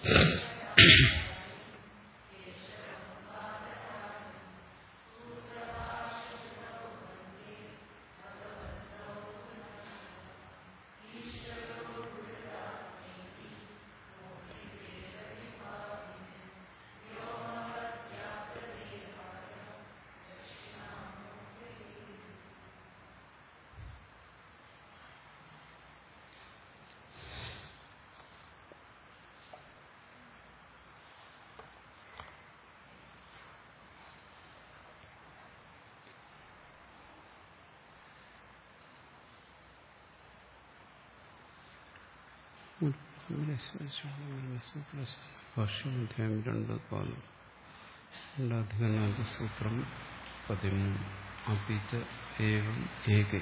ഭാഷ്യമധ്യായം രണ്ട് പാദം രണ്ടാധികനാഥ സൂത്രം പതിമൂന്ന് അപിച്ച ഏവം ഏകൈ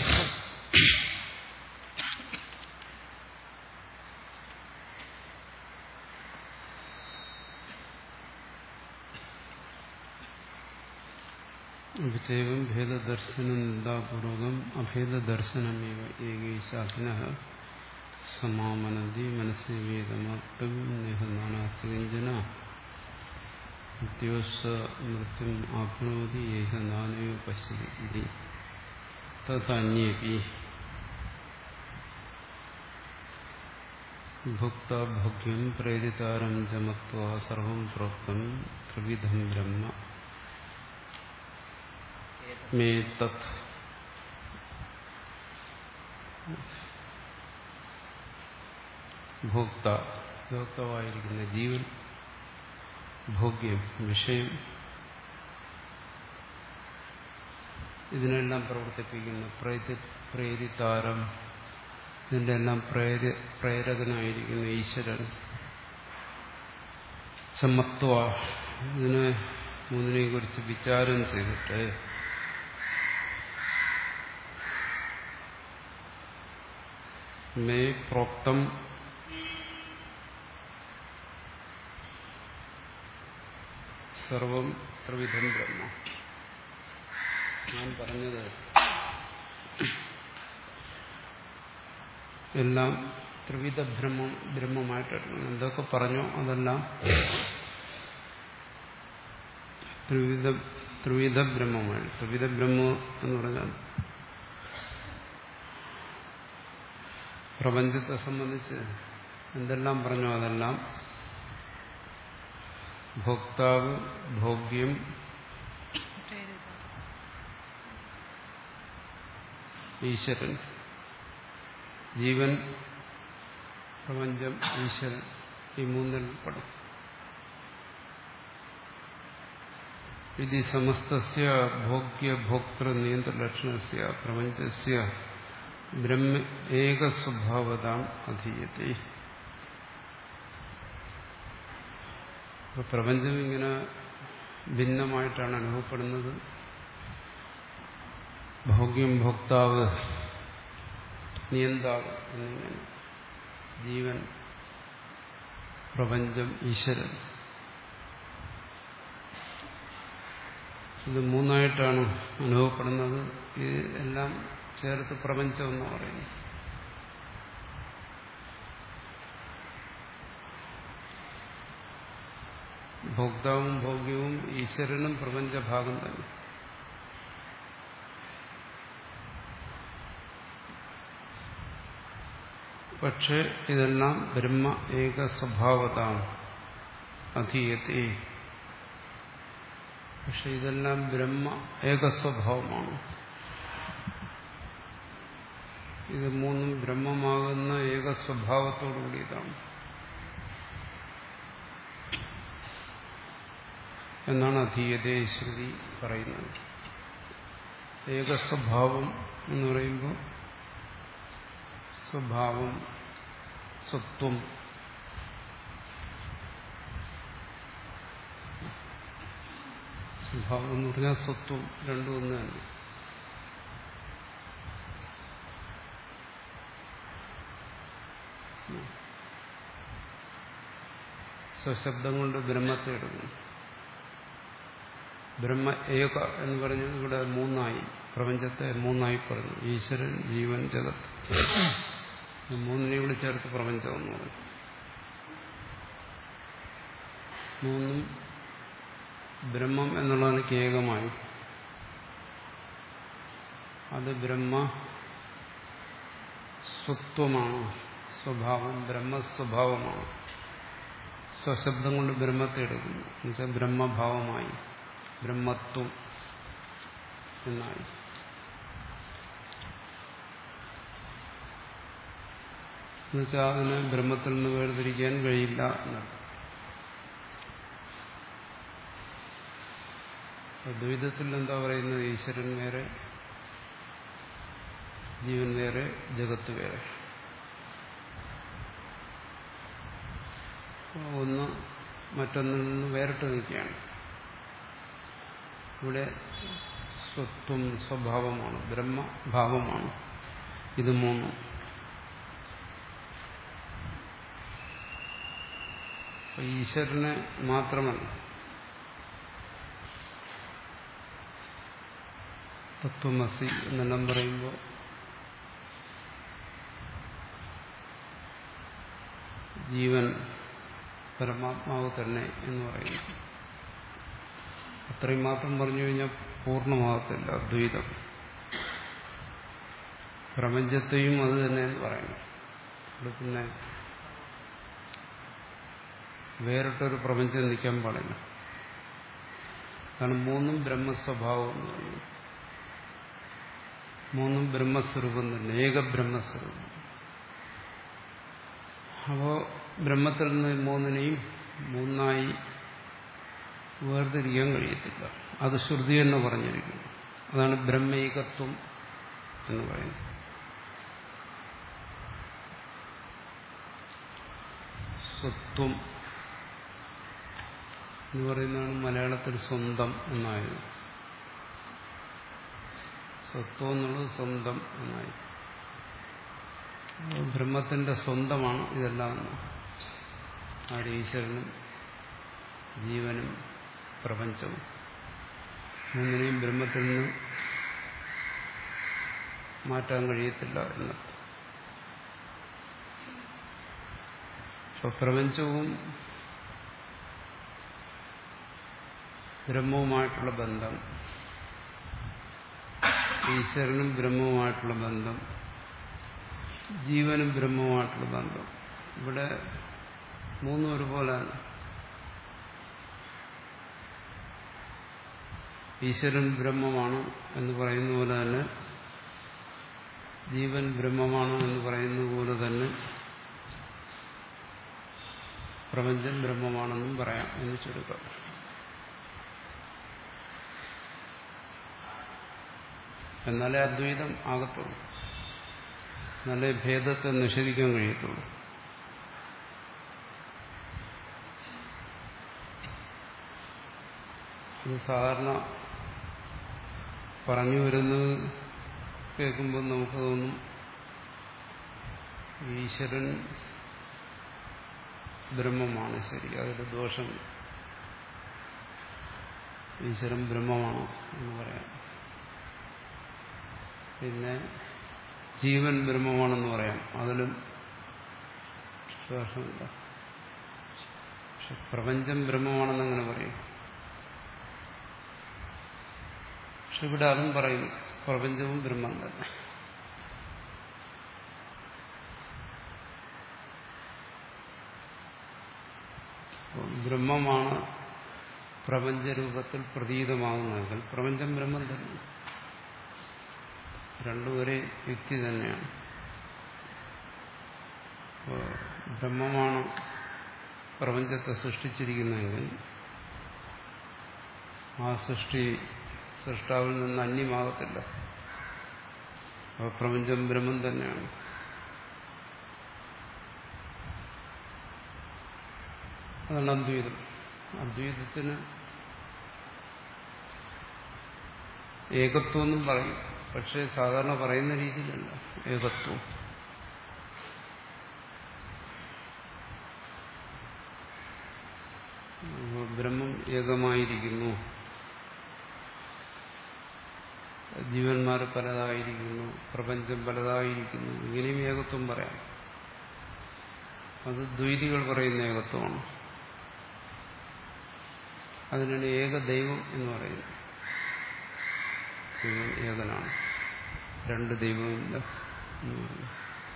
അഭിചൈവം ഭേദദർശനം നിന്ദാപൂർവകം അഭേദദർശനമേവ ഏകൈശാഖിന സമാമനതി മനസ്സി വേദമാപ്തവ്യം നേഹ നാനാസ്തി കിഞ്ചന മൃത്യോസ മൃത്യും ആപ്നോതി ഏഹ നാനയോ പശ്യതി തന്യേപി ഭുക്തഭോഗ്യം പ്രേരിതാരം ചമത്വ സർവം പ്രോക്തം ത്രിവിധം ബ്രഹ്മ മേ തത് ഭോക്ത ഭോക്തവായിരിക്കുന്ന ജീവൻ ഭോഗ്യം വിഷയം ഇതിനെല്ലാം പ്രവർത്തിപ്പിക്കുന്ന പ്രേരിതാരം ഇതിൻ്റെ എല്ലാം പ്രേര പ്രേരകനായിരിക്കുന്ന ഈശ്വരൻ ചമത്വ ഇതിനെ മൂന്നിനെ കുറിച്ച് വിചാരം ചെയ്തിട്ട് മേ പ്രോക്തം സർവം ത്രിവിധം ബ്രഹ്മ ഞാൻ പറഞ്ഞത് എല്ലാം ത്രിവിധ ബ്രഹ്മം ബ്രഹ്മമായിട്ടാണ് എന്തൊക്കെ പറഞ്ഞോ അതെല്ലാം ത്രിവിധ ത്രിവിധ ബ്രഹ്മമാണ് ത്രിവിധ ബ്രഹ്മം എന്ന് പറഞ്ഞാൽ പ്രപഞ്ചത്തെ സംബന്ധിച്ച് എന്തെല്ലാം പറഞ്ഞോ അതെല്ലാം ഭോക്താവ് ഭോഗ്യം ഈശ്വരൻ ജീവൻ പ്രപഞ്ചം ഈശ്വരൻ ഈ മൂന്നിൽ പെടും ഇത് സമസ്തസ്യ ഭോഗ്യ ഭോക്തൃ നിയന്ത്രലക്ഷണസ്യ പ്രപഞ്ചസ്യ ബ്രഹ്മ ഏക സ്വഭാവതാം അധീയത്തെ പ്രപഞ്ചം ഇങ്ങനെ ഭിന്നമായിട്ടാണ് അനുഭവപ്പെടുന്നത് ഭോഗ്യം ഭോക്താവ് നിയന്താവ് എന്നിങ്ങനെ ജീവൻ പ്രപഞ്ചം ഈശ്വരൻ ഇത് മൂന്നായിട്ടാണ് അനുഭവപ്പെടുന്നത് ഇത് എല്ലാം ചേർത്ത് പ്രപഞ്ചം എന്ന് പറയുന്നു ഭോക്താവും ഭോഗ്യവും ഈശ്വരനും പ്രപഞ്ചഭാഗം തന്നെ പക്ഷെ ഇതെല്ലാം ബ്രഹ്മ ഏക സ്വഭാവതാം അധീയത്തെ പക്ഷെ ഇതെല്ലാം ബ്രഹ്മ ഏക സ്വഭാവമാണ് ഇത് മൂന്നും ബ്രഹ്മമാകുന്ന ഏക സ്വഭാവത്തോടു കൂടിയതാണ് എന്നാണ് അധീയതേ ശ്രുതി പറയുന്നത് ഏകസ്വഭാവം എന്ന് പറയുമ്പോൾ സ്വഭാവം സ്വത്വം സ്വഭാവം എന്ന് പറഞ്ഞാൽ സ്വത്വം രണ്ടും ഒന്ന് തന്നെ സ്വശബ്ദം കൊണ്ട് ബ്രഹ്മത്തെ എടുക്കുന്നു ബ്രഹ്മ ഏക എന്ന് പറഞ്ഞത് ഇവിടെ മൂന്നായി പ്രപഞ്ചത്തെ മൂന്നായി പറഞ്ഞു ഈശ്വരൻ ജീവൻ ജഗത്ത് മൂന്നിനെ കൂടി ചേർത്ത് പ്രപഞ്ചം എന്ന് പറഞ്ഞു മൂന്നും ബ്രഹ്മം എന്നുള്ളതാണ് കേകമായി അത് ബ്രഹ്മ സ്വത്വമാണ് സ്വഭാവം ബ്രഹ്മസ്വഭാവമാണ് സ്വശബ്ദം കൊണ്ട് ബ്രഹ്മത്തെ എടുക്കുന്നു എന്നുവെച്ചാൽ ബ്രഹ്മഭാവമായി ബ്രഹ്മത്വം എന്നായി എന്നുവെച്ചാൽ അതിന് ബ്രഹ്മത്തിൽ നിന്ന് വേർതിരിക്കാൻ കഴിയില്ല എന്നർത്ഥം ദ്വൈതത്തിൽ എന്താ പറയുന്നത് ഈശ്വരൻ വേറെ ജീവൻ വേറെ ജഗത്ത് വേറെ ഒന്ന് മറ്റൊന്നിൽ നിന്ന് വേറിട്ട് നിൽക്കുകയാണ് ഇവിടെ സ്വത്വം സ്വഭാവമാണ് ബ്രഹ്മഭാവമാണ് ഇത് മൂന്നും ഈശ്വരനെ മാത്രമല്ല തത്വമസി എന്നെല്ലാം പറയുമ്പോൾ ജീവൻ പരമാത്മാവ് തന്നെ എന്ന് പറയുന്നു അത്രയും മാത്രം പറഞ്ഞു കഴിഞ്ഞാൽ പൂർണ്ണമാകത്തില്ല അദ്വൈതം പ്രപഞ്ചത്തെയും അത് തന്നെ എന്ന് പറയുന്നു ഇവിടെ പിന്നെ വേറിട്ടൊരു പ്രപഞ്ചം നിൽക്കാൻ പാടില്ല കാരണം മൂന്നും ബ്രഹ്മസ്വഭാവം എന്ന് പറയുന്നു മൂന്നും ബ്രഹ്മസ്വരൂപം തന്നെ ഏക ബ്രഹ്മസ്വരൂപം അപ്പോ ബ്രഹ്മത്തിൽ നിന്ന് മൂന്നിനെയും മൂന്നായി വേർതിരിക്കാൻ കഴിയത്തില്ല അത് ശ്രുതി എന്ന് പറഞ്ഞിരിക്കുന്നു അതാണ് ബ്രഹ്മൈകത്വം എന്ന് പറയുന്നത് സ്വത്വം എന്ന് പറയുന്നതാണ് മലയാളത്തിൽ സ്വന്തം എന്നായത് സ്വത്വം എന്നുള്ളത് സ്വന്തം എന്നായി ബ്രഹ്മത്തിന്റെ സ്വന്തമാണ് ഇതെല്ലാം ആര് ഈശ്വരനും ജീവനും പ്രപഞ്ചവും മൂന്നിനെയും ബ്രഹ്മത്തിൽ നിന്ന് മാറ്റാൻ കഴിയത്തില്ല എന്നർത്ഥം ഇപ്പൊ പ്രപഞ്ചവും ബ്രഹ്മവുമായിട്ടുള്ള ബന്ധം ഈശ്വരനും ബ്രഹ്മവുമായിട്ടുള്ള ബന്ധം ജീവനും ബ്രഹ്മവുമായിട്ടുള്ള ബന്ധം ഇവിടെ മൂന്നും ഒരുപോലെയാണ് ഈശ്വരൻ ബ്രഹ്മമാണ് എന്ന് പറയുന്ന പോലെ തന്നെ ജീവൻ ബ്രഹ്മമാണ് എന്ന് പറയുന്ന പോലെ തന്നെ പ്രപഞ്ചം ബ്രഹ്മമാണെന്നും പറയാം എന്ന് ചുരുക്കം എന്നാലേ അദ്വൈതം ആകത്തുള്ളൂ എന്നാലേ ഭേദത്തെ നിഷേധിക്കാൻ കഴിയത്തുള്ളൂ ഇത് സാധാരണ പറഞ്ഞു വരുന്നത് കേൾക്കുമ്പോൾ നമുക്ക് തോന്നും ഈശ്വരൻ ബ്രഹ്മമാണ് ശരി അതിൽ ദോഷം ഈശ്വരൻ ബ്രഹ്മമാണ് എന്ന് പറയാം പിന്നെ ജീവൻ ബ്രഹ്മമാണെന്ന് പറയാം അതിലും ദോഷമില്ല പക്ഷെ പ്രപഞ്ചം ബ്രഹ്മമാണെന്ന് അങ്ങനെ പറയും പക്ഷെ ഇവിടെ അതും പറയും പ്രപഞ്ചവും ബ്രഹ്മം തന്നെ ബ്രഹ്മമാണ് പ്രപഞ്ചരൂപത്തിൽ പ്രതീതമാകുന്നതെങ്കിൽ പ്രപഞ്ചം ബ്രഹ്മം തന്നെ രണ്ടും ഒരേ യുക്തി തന്നെയാണ് ബ്രഹ്മമാണ് പ്രപഞ്ചത്തെ സൃഷ്ടിച്ചിരിക്കുന്നതെങ്കിൽ ആ സൃഷ്ടി സൃഷ്ടാവിൽ നിന്ന് അന്യമാകത്തില്ല അപ്പോൾ പ്രപഞ്ചം ബ്രഹ്മം തന്നെയാണ് അതാണ് അദ്വൈതം അദ്വൈതത്തിന് ഏകത്വം എന്നും പറയും പക്ഷേ സാധാരണ പറയുന്ന രീതിയിലല്ല ഏകത്വം ബ്രഹ്മം ഏകമായിരിക്കുന്നു ജീവന്മാർ പലതായിരിക്കുന്നു പ്രപഞ്ചം പലതായിരിക്കുന്നു ഇങ്ങനെയും ഏകത്വം പറയാം അത് ദ്വൈതികൾ പറയുന്ന ഏകത്വമാണ് അതിനാണ് ഏകദൈവം എന്ന് പറയുന്നത് ദൈവം ഏകനാണ് രണ്ട് ദൈവമില്ല എന്ന് പറയുന്നു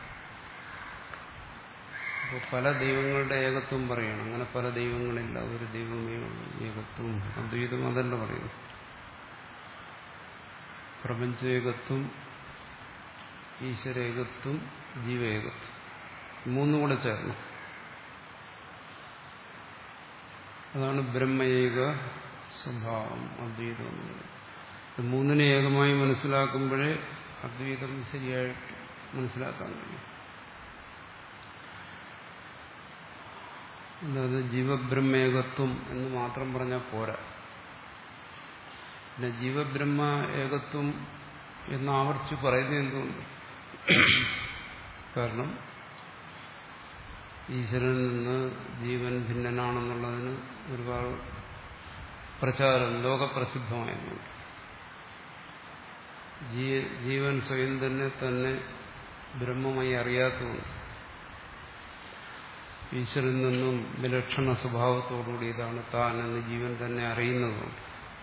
അപ്പോൾ പല ദൈവങ്ങളുടെ ഏകത്വം പറയണം അങ്ങനെ പല ദൈവങ്ങളില്ല ഒരു ദൈവമേ ഉള്ളൂ ഏകത്വം അദ്വൈതം അതല്ല പറയുന്നു പ്രപഞ്ചേകത്വം ഈശ്വരേകത്വം ജീവേകത്വം മൂന്നും കൂടെ ചേർന്നു അതാണ് ബ്രഹ്മയേക സ്വഭാവം അദ്വൈതം എന്നുള്ളത് മൂന്നിനെ ഏകമായി മനസ്സിലാക്കുമ്പോഴേ അദ്വൈതം ശരിയായിട്ട് മനസ്സിലാക്കാൻ കഴിയും അതായത് ജീവബ്രഹ്മേകത്വം എന്ന് മാത്രം പറഞ്ഞാൽ പോരാ പിന്നെ ജീവബ്രഹ്മ ഏകത്വം എന്ന് ആവർത്തിച്ച് പറയുന്നത് എന്തുകൊണ്ട് കാരണം ഈശ്വരനിൽ നിന്ന് ജീവൻ ഭിന്നനാണെന്നുള്ളതിന് ഒരുപാട് പ്രചാരം ലോകപ്രസിദ്ധമായതുകൊണ്ട് ജീവൻ സ്വയം തന്നെ തന്നെ ബ്രഹ്മമായി അറിയാത്തതുകൊണ്ട് ഈശ്വരനിൽ നിന്നും വിലക്ഷണ സ്വഭാവത്തോടുകൂടി ഇതാണ് താൻ എന്ന് ജീവൻ തന്നെ അറിയുന്നതുകൊണ്ട്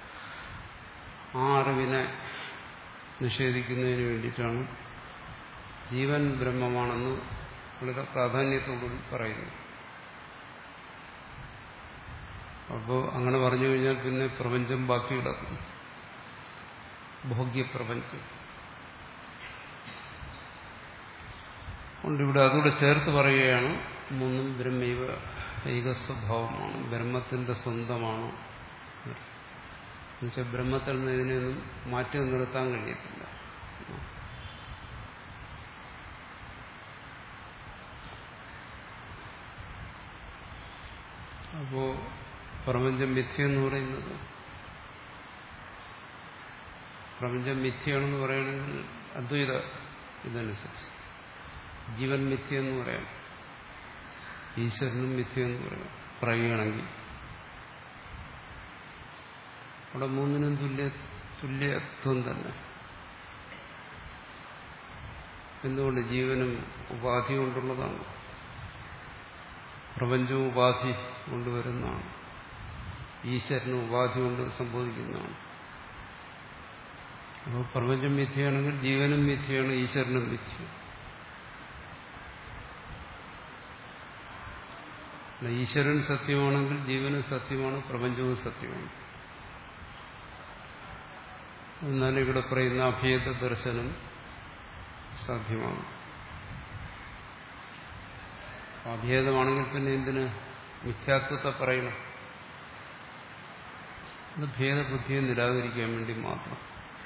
ആ അറിവിനെ നിഷേധിക്കുന്നതിന് വേണ്ടിയിട്ടാണ് ജീവൻ ബ്രഹ്മമാണെന്ന് വളരെ പ്രാധാന്യത്തോടുകൂടി പറയുന്നു അപ്പോൾ അങ്ങനെ പറഞ്ഞു കഴിഞ്ഞാൽ പിന്നെ പ്രപഞ്ചം ബാക്കി കിടക്കും ഭോഗ്യപ്രപഞ്ചം കൊണ്ട് ഇവിടെ അതുകൂടെ ചേർത്ത് പറയുകയാണ് മൂന്നും ബ്രഹ്മൈവ ഏകസ്വഭാവമാണ് ബ്രഹ്മത്തിന്റെ സ്വന്തമാണ് എന്നുവെച്ചാൽ ബ്രഹ്മത്തിൽ നിന്ന് ഇതിനെയൊന്നും മാറ്റി നിർത്താൻ കഴിയത്തില്ല അപ്പോ പ്രപഞ്ചം മിഥ്യ എന്ന് പറയുന്നത് പ്രപഞ്ചം മിഥ്യയാണെന്ന് പറയണമെങ്കിൽ അദ്വൈത ഇതനുസരിച്ച് ജീവൻ മിഥ്യ എന്ന് പറയാം ഈശ്വരനും മിഥ്യ എന്ന് പറയാം പറയുകയാണെങ്കിൽ അവിടെ മൂന്നിനും തുല്യ തുല്യത്വം തന്നെ എന്തുകൊണ്ട് ജീവനും ഉപാധി കൊണ്ടുള്ളതാണ് പ്രപഞ്ചവും ഉപാധി കൊണ്ടുവരുന്നതാണ് ഈശ്വരനും ഉപാധി കൊണ്ട് സംഭവിക്കുന്നതാണ് അപ്പോൾ പ്രപഞ്ചം മിഥ്യയാണെങ്കിൽ ജീവനും മിഥ്യയാണ് ഈശ്വരനും മിഥ്യ ഈശ്വരൻ സത്യമാണെങ്കിൽ ജീവനും സത്യമാണ് പ്രപഞ്ചവും സത്യമാണ് എന്നാൽ ഇവിടെ പറയുന്ന അഭേദ ദർശനം സാധ്യമാണ് അഭേദമാണെങ്കിൽ പിന്നെ എന്തിന് മിഥ്യാത്വത്തെ പറയണം അത് ഭേദബുദ്ധിയെ നിരാകരിക്കാൻ വേണ്ടി മാത്രം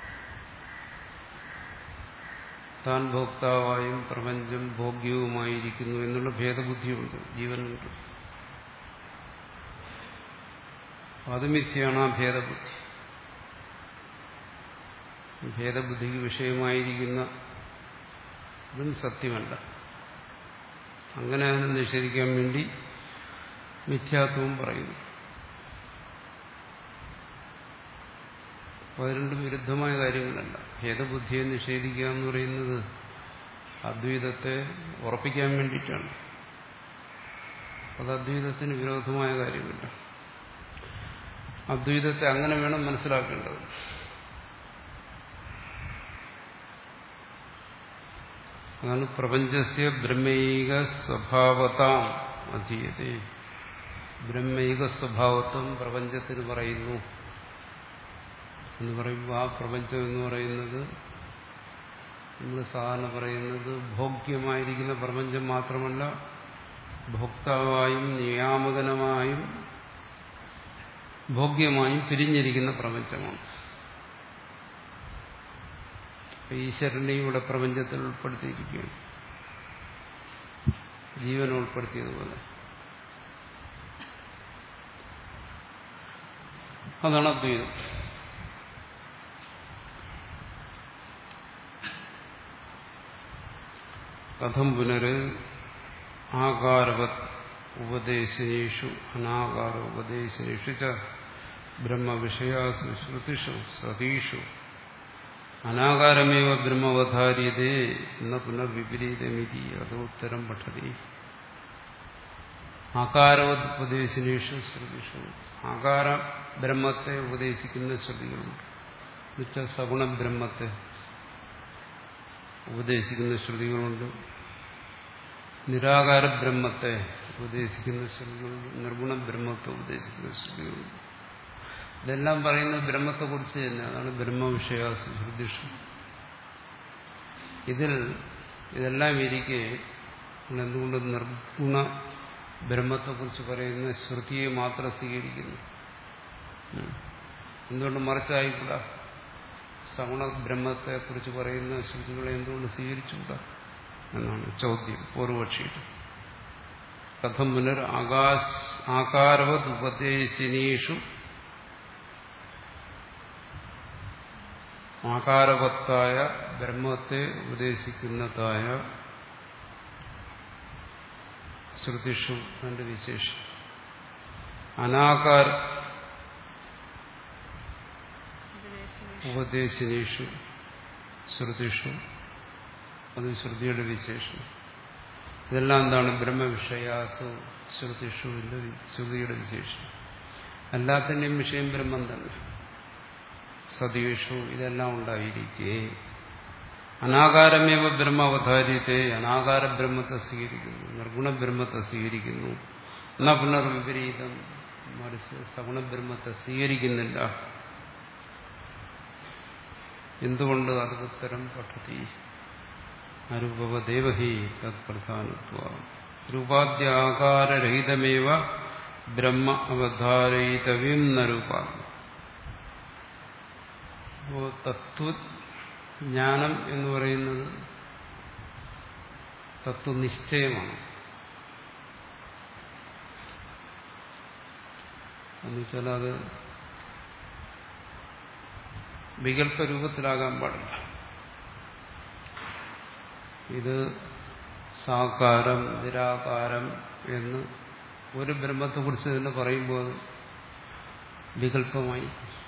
താൻ ഭോക്താവായും പ്രപഞ്ചം ഭോഗ്യവുമായിരിക്കുന്നു എന്നുള്ള ഭേദബുദ്ധിയുണ്ട് ജീവനുണ്ട് അത് മിഥ്യയാണ് ആ ഭേദബുദ്ധി ഭേദബുദ്ധിക്ക് വിഷയമായിരിക്കുന്ന ഇതും സത്യമല്ല അങ്ങനെ അതിനെ നിഷേധിക്കാൻ വേണ്ടി മിഥ്യാത്വവും പറയുന്നു അപ്പോൾ അത് രണ്ടും വിരുദ്ധമായ കാര്യങ്ങളല്ല ഭേദബുദ്ധിയെ നിഷേധിക്കുക എന്ന് പറയുന്നത് അദ്വൈതത്തെ ഉറപ്പിക്കാൻ വേണ്ടിയിട്ടാണ് അത് അദ്വൈതത്തിന് വിരോധമായ കാര്യമില്ല അദ്വൈതത്തെ അങ്ങനെ വേണം മനസ്സിലാക്കേണ്ടത് അതാണ് പ്രപഞ്ചസ്യ ബ്രഹ്മൈക സ്വഭാവതാം അധീയത്തെ ബ്രഹ്മൈക സ്വഭാവത്വം പ്രപഞ്ചത്തിന് പറയുന്നു എന്ന് പറയുമ്പോൾ ആ പ്രപഞ്ചം എന്ന് പറയുന്നത് നമ്മൾ സാധാരണ പറയുന്നത് ഭോഗ്യമായിരിക്കുന്ന പ്രപഞ്ചം മാത്രമല്ല ഭോക്താവായും നിയാമകനമായും ഭോഗ്യമായും പിരിഞ്ഞിരിക്കുന്ന പ്രപഞ്ചമാണ് ഈശ്വരനെയും ഇവിടെ പ്രപഞ്ചത്തിൽ ഉൾപ്പെടുത്തിയിരിക്കുകയാണ് ജീവൻ ഉൾപ്പെടുത്തിയതുപോലെ അതാണ് അദ്വൈതം കഥം പുനര് ആകാരവത് ഉപദേശേഷു അനാകാര ഉപദേശേഷു ച ബ്രഹ്മവിഷയാസു ശ്രുതിഷു സതീഷു അനാകാരമേവ ബ്രഹ്മവധാര്യതേ എന്ന പുനർവിപരീതമിതി അതോത്തരം പഠതി ആകാരവത് ഉപദേശിനേഷു ശ്രുതിഷു ആകാര ബ്രഹ്മത്തെ ഉപദേശിക്കുന്ന ശ്രുതികളുണ്ട് എന്നുവെച്ചാൽ സഗുണ ബ്രഹ്മത്തെ ഉപദേശിക്കുന്ന ശ്രുതികളുണ്ട് നിരാകാര ബ്രഹ്മത്തെ ഉപദേശിക്കുന്ന ശ്രുതികളുണ്ട് നിർഗുണ ബ്രഹ്മത്തെ ഉപദേശിക്കുന്ന ശ്രുതികളുണ്ട് ഇതെല്ലാം പറയുന്നത് ബ്രഹ്മത്തെക്കുറിച്ച് തന്നെ അതാണ് ബ്രഹ്മവിഷയാസ ശ്രുതിഷു ഇതിൽ ഇതെല്ലാം ഇരിക്കെ നമ്മൾ എന്തുകൊണ്ട് നിർഗുണ ബ്രഹ്മത്തെക്കുറിച്ച് പറയുന്ന ശ്രുതിയെ മാത്രം സ്വീകരിക്കുന്നു എന്തുകൊണ്ട് മറിച്ചായിക്കൂടാ സഗുണ ബ്രഹ്മത്തെക്കുറിച്ച് പറയുന്ന ശ്രുതികളെ എന്തുകൊണ്ട് സ്വീകരിച്ചുകൂടാ എന്നാണ് ചോദ്യം പൂർവപക്ഷിയുടെ കഥം പുനർ ആകാശ ആകാരവത് ഉപദേശിനീഷു ആകാരവത്തായ ബ്രഹ്മത്തെ ഉപദേശിക്കുന്നതായ ശ്രുതിഷു അതിന്റെ വിശേഷം അനാകാര ഉപദേശിനീഷു ശ്രുതിഷു അത് ശ്രുതിയുടെ വിശേഷം ഇതെല്ലാം എന്താണ് ബ്രഹ്മവിഷയാസു ശ്രുതിഷുവിന്റെ ശ്രുതിയുടെ വിശേഷം എല്ലാത്തിൻ്റെയും വിഷയം ബ്രഹ്മം തന്നെ സതീഷു ഇതെല്ലാം ഉണ്ടായിരിക്കെ അനാകാരമേവ ബ്രഹ്മ അവതാരിത്തെ അനാകാര ബ്രഹ്മത്തെ സ്വീകരിക്കുന്നു നിർഗുണ ബ്രഹ്മത്തെ സ്വീകരിക്കുന്നു എന്നാ പുനർവിപരീതം മറിച്ച് സഗുണ ബ്രഹ്മത്തെ സ്വീകരിക്കുന്നില്ല എന്തുകൊണ്ട് അത് ഉത്തരം പഠതി അരൂപവദേവഹി തത്പ്രധാനത്വ രൂപാദ്യാകാരരഹിതമേവ ബ്രഹ്മ അവധാരയിതവ്യം നരൂപാദ്യം അപ്പോ തത്വജ്ഞാനം എന്ന് പറയുന്നത് തത്വനിശ്ചയമാണ് എന്നുവെച്ചാൽ അത് വികല്പ രൂപത്തിലാകാൻ പാടില്ല ഇത് സാകാരം നിരാകാരം എന്ന് ഒരു ബ്രഹ്മത്തെക്കുറിച്ച് തന്നെ പറയുമ്പോൾ അത് വികല്പമായി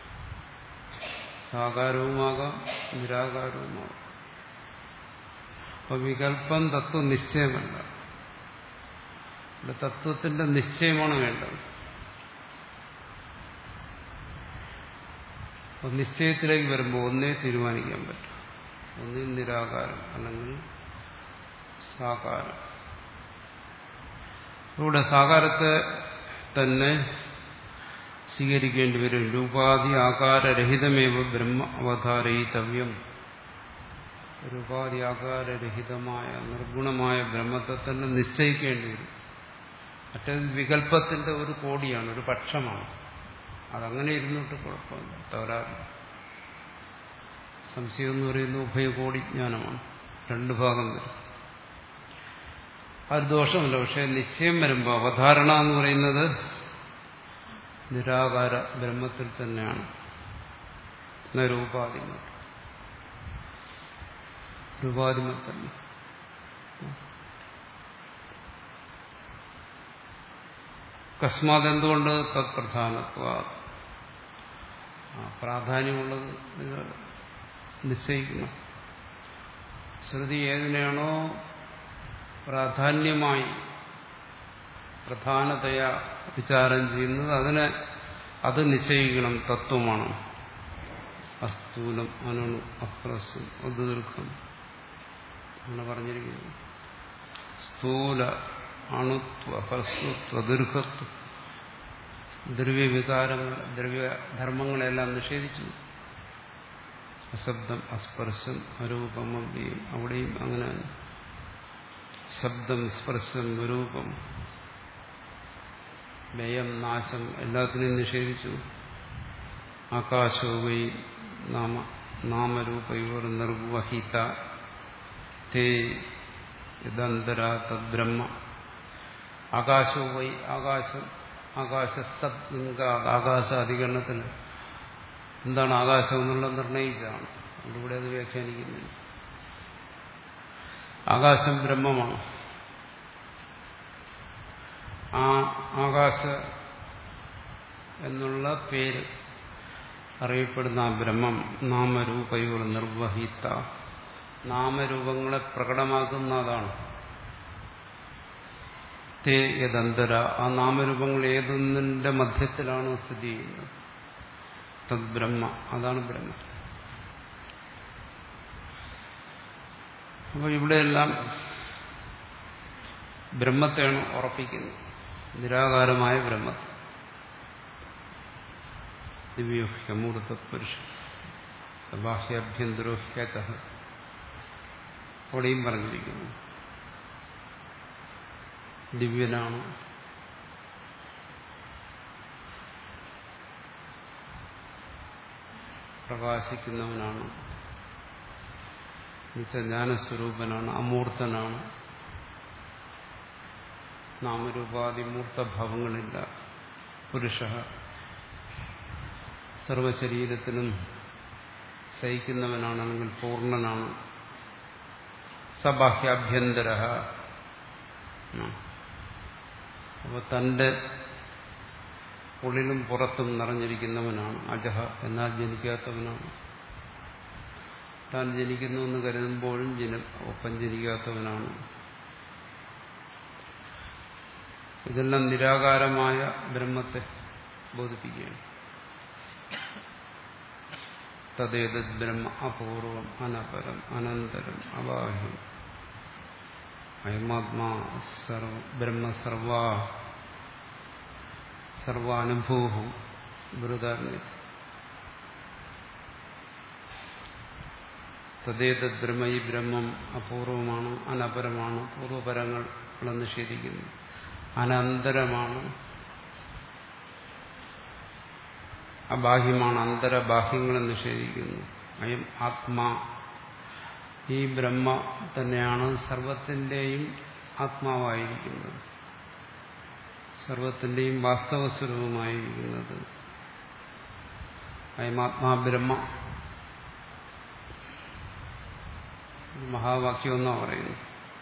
സാകാരവുമാകാം നിരാകാരവുമാകാം അപ്പൊ വികല്പം തത്വനിശ്ചയമല്ല ഇവിടെ തത്വത്തിന്റെ നിശ്ചയമാണ് വേണ്ടത് അപ്പൊ നിശ്ചയത്തിലേക്ക് വരുമ്പോൾ ഒന്നേ തീരുമാനിക്കാൻ പറ്റും ഒന്നിൽ നിരാകാരം അല്ലെങ്കിൽ സാകാരം ഇവിടെ സാകാരത്തെ തന്നെ സ്വീകരിക്കേണ്ടി വരും രൂപാധി ആകാരരഹിതമേവ ബ്രഹ്മ അവതാരയിതവ്യം രൂപാധി ആകാരരഹിതമായ നിർഗുണമായ ബ്രഹ്മത്തെ തന്നെ നിശ്ചയിക്കേണ്ടി വരും മറ്റേത് വികല്പത്തിന്റെ ഒരു കോടിയാണ് ഒരു പക്ഷമാണ് അതങ്ങനെ ഇരുന്നിട്ട് കുഴപ്പമില്ല തകരാറില്ല സംശയം എന്ന് പറയുന്നത് ഉഭയകോടി ജ്ഞാനമാണ് രണ്ടു ഭാഗം വരും അത് ദോഷമില്ല പക്ഷെ നിശ്ചയം വരുമ്പോൾ അവധാരണ എന്ന് പറയുന്നത് നിരാകാര ബ്രഹ്മത്തിൽ തന്നെയാണ് രൂപാധിമ രൂപാധിമ തന്നെ കസ്മാത് എന്തുകൊണ്ട് തത്പ്രധാനത്വ പ്രാധാന്യമുള്ളത് നിശ്ചയിക്കണം ശ്രുതി ഏതിനെയാണോ പ്രാധാന്യമായി പ്രധാനതയാ വിചാരം ചെയ്യുന്നത് അതിനെ അത് നിശ്ചയിക്കണം തത്വമാണ് അസ്ഥൂലം അനണു അപ്രസ്വം അദീർഘം അങ്ങനെ പറഞ്ഞിരിക്കുന്നു സ്ഥൂല അണുത്വ ഹ്രസ്വത്വ ദീർഘത്വം ദ്രവ്യവികാരങ്ങൾ ദ്രവ്യധർമ്മങ്ങളെല്ലാം നിഷേധിച്ചു അശബ്ദം അസ്പർശം അരൂപം അവ്യം അവിടെയും അങ്ങനെ ശബ്ദം സ്പർശം രൂപം ലയം നാശം എല്ലാത്തിനെയും നിഷേധിച്ചു ആകാശോവൈ നാമ നാമരൂപയോർ നിർവഹിത തേ ഇതന്തര തദ്ബ്രഹ്മ ആകാശോവൈ ആകാശം ആകാശസ്തലിംഗ ആകാശ അധികരണത്തിൽ എന്താണ് ആകാശം എന്നുള്ളത് നിർണയിച്ചതാണ് അതിലൂടെ അത് വ്യാഖ്യാനിക്കുന്നില്ല ആകാശം ബ്രഹ്മമാണ് ആ ആകാശ എന്നുള്ള പേര് അറിയപ്പെടുന്ന ആ ബ്രഹ്മം നാമരൂപയോർ നിർവഹിത്ത നാമരൂപങ്ങളെ പ്രകടമാക്കുന്ന അതാണ് തേ യദന്തര ആ നാമരൂപങ്ങൾ ഏതൊന്നിന്റെ മധ്യത്തിലാണോ സ്ഥിതി ചെയ്യുന്നത് തദ് ബ്രഹ്മ അതാണ് ബ്രഹ്മ അപ്പോൾ ഇവിടെയെല്ലാം ബ്രഹ്മത്തെയാണ് ഉറപ്പിക്കുന്നത് നിരാകാരമായ ബ്രഹ്മത്തെ ദിവ്യോ ഹ്യമൂർത്ത പുരുഷ സബാഹ്യാഭ്യന്തരോ ഹ്യത അവിടെയും പറഞ്ഞിരിക്കുന്നു ദിവ്യനാണ് പ്രകാശിക്കുന്നവനാണ് ജ്ഞാനസ്വരൂപനാണ് അമൂർത്തനാണ് നാമരൂപാതി മൂർത്തഭാവങ്ങളില്ല പുരുഷ സർവശരീരത്തിനും സഹിക്കുന്നവനാണ് അല്ലെങ്കിൽ പൂർണ്ണനാണ് സബാഹ്യാഭ്യന്തര അപ്പോൾ തന്റെ ഉള്ളിലും പുറത്തും നിറഞ്ഞിരിക്കുന്നവനാണ് അജഹ എന്നാൽ ജനിക്കാത്തവനാണ് താൻ ജനിക്കുന്നു എന്ന് കരുതുമ്പോഴും ജന ഒപ്പം ജനിക്കാത്തവനാണ് ഇതെല്ലാം നിരാകാരമായ ബ്രഹ്മത്തെ ബോധിപ്പിക്കുകയാണ് തദ്ദേതത് ബ്രഹ്മ അപൂർവം അനപരം അനന്തരം അബാഹ്യം അയമാത്മാ സർവ ബ്രഹ്മ സർവ സർവാനുഭൂഹു ബൃതാർണി തദ്ദേതത് ബ്രഹ്മ ഈ ബ്രഹ്മം അപൂർവമാണ് അനപരമാണ് പൂർവപരങ്ങളെ നിഷേധിക്കുന്നു അനന്തരമാണ് അബാഹ്യമാണ് അന്തരബാഹ്യങ്ങളെ നിഷേധിക്കുന്നു അയം ആത്മാ ഈ ബ്രഹ്മ തന്നെയാണ് സർവത്തിൻ്റെയും ആത്മാവായിരിക്കുന്നത് സർവത്തിൻ്റെയും വാസ്തവ സ്വരൂപമായിരിക്കുന്നത് അയമാത്മാ ബ്രഹ്മ മഹാവാക്യം എന്നാ പറയുന്നു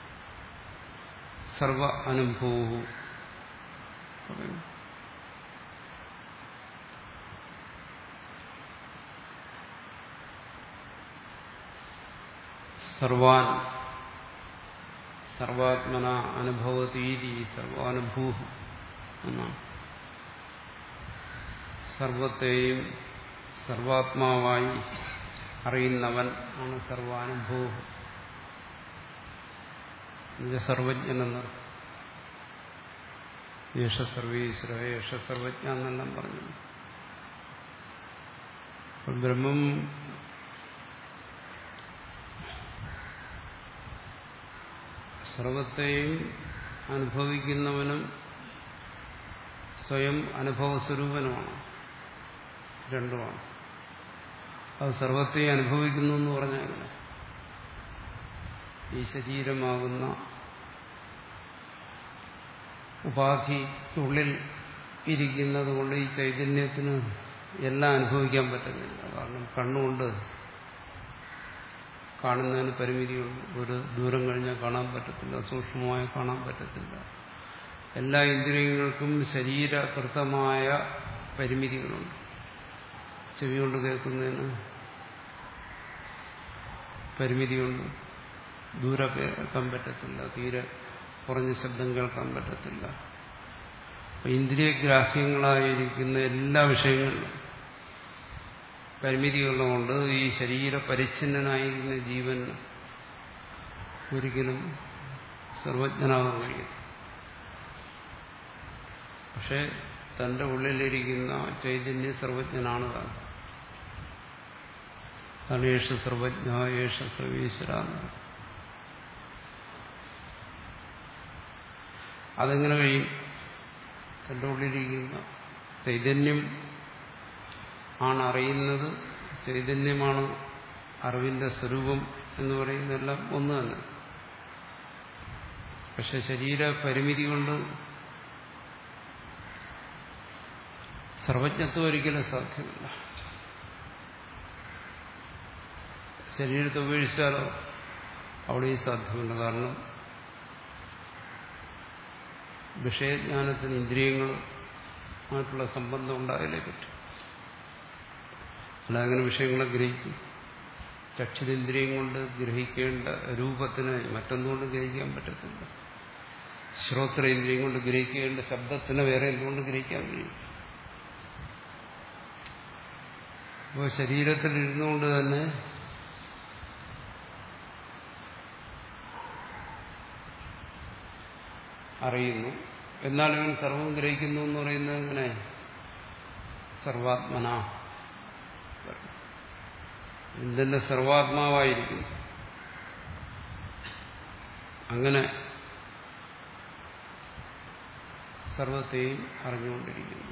സർവ അനുഭവവും പറയുന്നു സർവാൻ സർവാത്മന അനുഭവതീരി സർവാനുഭൂ എന്നാണ് സർവത്തെയും സർവാത്മാവായി അറിയുന്നവൻ ആണ് സർവാനുഭൂ സർവജ്ഞനെന്നർത്ഥം യേശ സർവീശ്വര യേശ സർവജ്ഞ എന്നെല്ലാം പറഞ്ഞു ബ്രഹ്മം സർവത്തെയും അനുഭവിക്കുന്നവനും സ്വയം അനുഭവസ്വരൂപനുമാണ് രണ്ടുമാണ് അത് സർവത്തെയും അനുഭവിക്കുന്നു എന്ന് പറഞ്ഞാൽ ഈ ശരീരമാകുന്ന ഉപാധിക്കുള്ളിൽ ഇരിക്കുന്നത് കൊണ്ട് ഈ ചൈതന്യത്തിന് എല്ലാം അനുഭവിക്കാൻ പറ്റുന്നില്ല കാരണം കണ്ണുകൊണ്ട് കാണുന്നതിന് പരിമിതിയുണ്ട് ഒരു ദൂരം കഴിഞ്ഞാൽ കാണാൻ പറ്റത്തില്ല സൂക്ഷ്മമായി കാണാൻ പറ്റത്തില്ല എല്ലാ ഇന്ദ്രിയങ്ങൾക്കും ശരീരകൃതമായ പരിമിതികളുണ്ട് ചെവി കൊണ്ട് കേൾക്കുന്നതിന് പരിമിതിയുണ്ട് ദൂരെ കേൾക്കാൻ പറ്റത്തില്ല തീരെ കുറഞ്ഞ ശബ്ദം കേൾക്കാൻ പറ്റത്തില്ല ഇന്ദ്രിയഗ്രാഹ്യങ്ങളായിരിക്കുന്ന എല്ലാ വിഷയങ്ങളിലും പരിമിതികളുകൊണ്ട് ഈ ശരീര പരിച്ഛിന്നനായിരിക്കുന്ന ജീവൻ ഒരിക്കലും സർവജ്ഞനാകാൻ കഴിയും പക്ഷെ തന്റെ ഉള്ളിലിരിക്കുന്ന ചൈതന്യ സർവജ്ഞനാണ് താൻ അതാണ് യേശ സർവജ്ഞ യേശ സർവീശ്വര അതെങ്ങനെ കഴിയും തന്റെ ഉള്ളിലിരിക്കുന്ന ചൈതന്യം ആണ് അറിയുന്നത് ചൈതന്യമാണ് അറിവിന്റെ സ്വരൂപം എന്ന് പറയുന്നതെല്ലാം ഒന്ന് തന്നെ പക്ഷെ ശരീര പരിമിതി കൊണ്ട് സർവജ്ഞത്വം ഒരിക്കലും സാധ്യമല്ല ശരീരത്തെ ഉപേക്ഷിച്ചാലോ അവിടെയും സാധ്യമല്ല കാരണം വിഷയജ്ഞാനത്തിന് ഇന്ദ്രിയങ്ങളുമായിട്ടുള്ള സംബന്ധം ഉണ്ടായാലേ പറ്റും അല്ല അങ്ങനെ വിഷയങ്ങളെ ഗ്രഹിക്കും ചക്ഷുരേന്ദ്രിയം കൊണ്ട് ഗ്രഹിക്കേണ്ട രൂപത്തിന് മറ്റൊന്നുകൊണ്ട് ഗ്രഹിക്കാൻ പറ്റത്തില്ല ശ്രോത്രേന്ദ്രിയം കൊണ്ട് ഗ്രഹിക്കേണ്ട ശബ്ദത്തിന് വേറെ എന്തുകൊണ്ട് ഗ്രഹിക്കാൻ കഴിയും അപ്പോൾ ശരീരത്തിൽ ഇരുന്നുകൊണ്ട് തന്നെ അറിയുന്നു എന്നാൽ ഇവൻ സർവം ഗ്രഹിക്കുന്നു എന്ന് പറയുന്നത് എങ്ങനെ സർവാത്മന ഇതിന്റെ സർവാത്മാവായിരിക്കുന്നു അങ്ങനെ സർവത്തെയും അറിഞ്ഞുകൊണ്ടിരിക്കുന്നു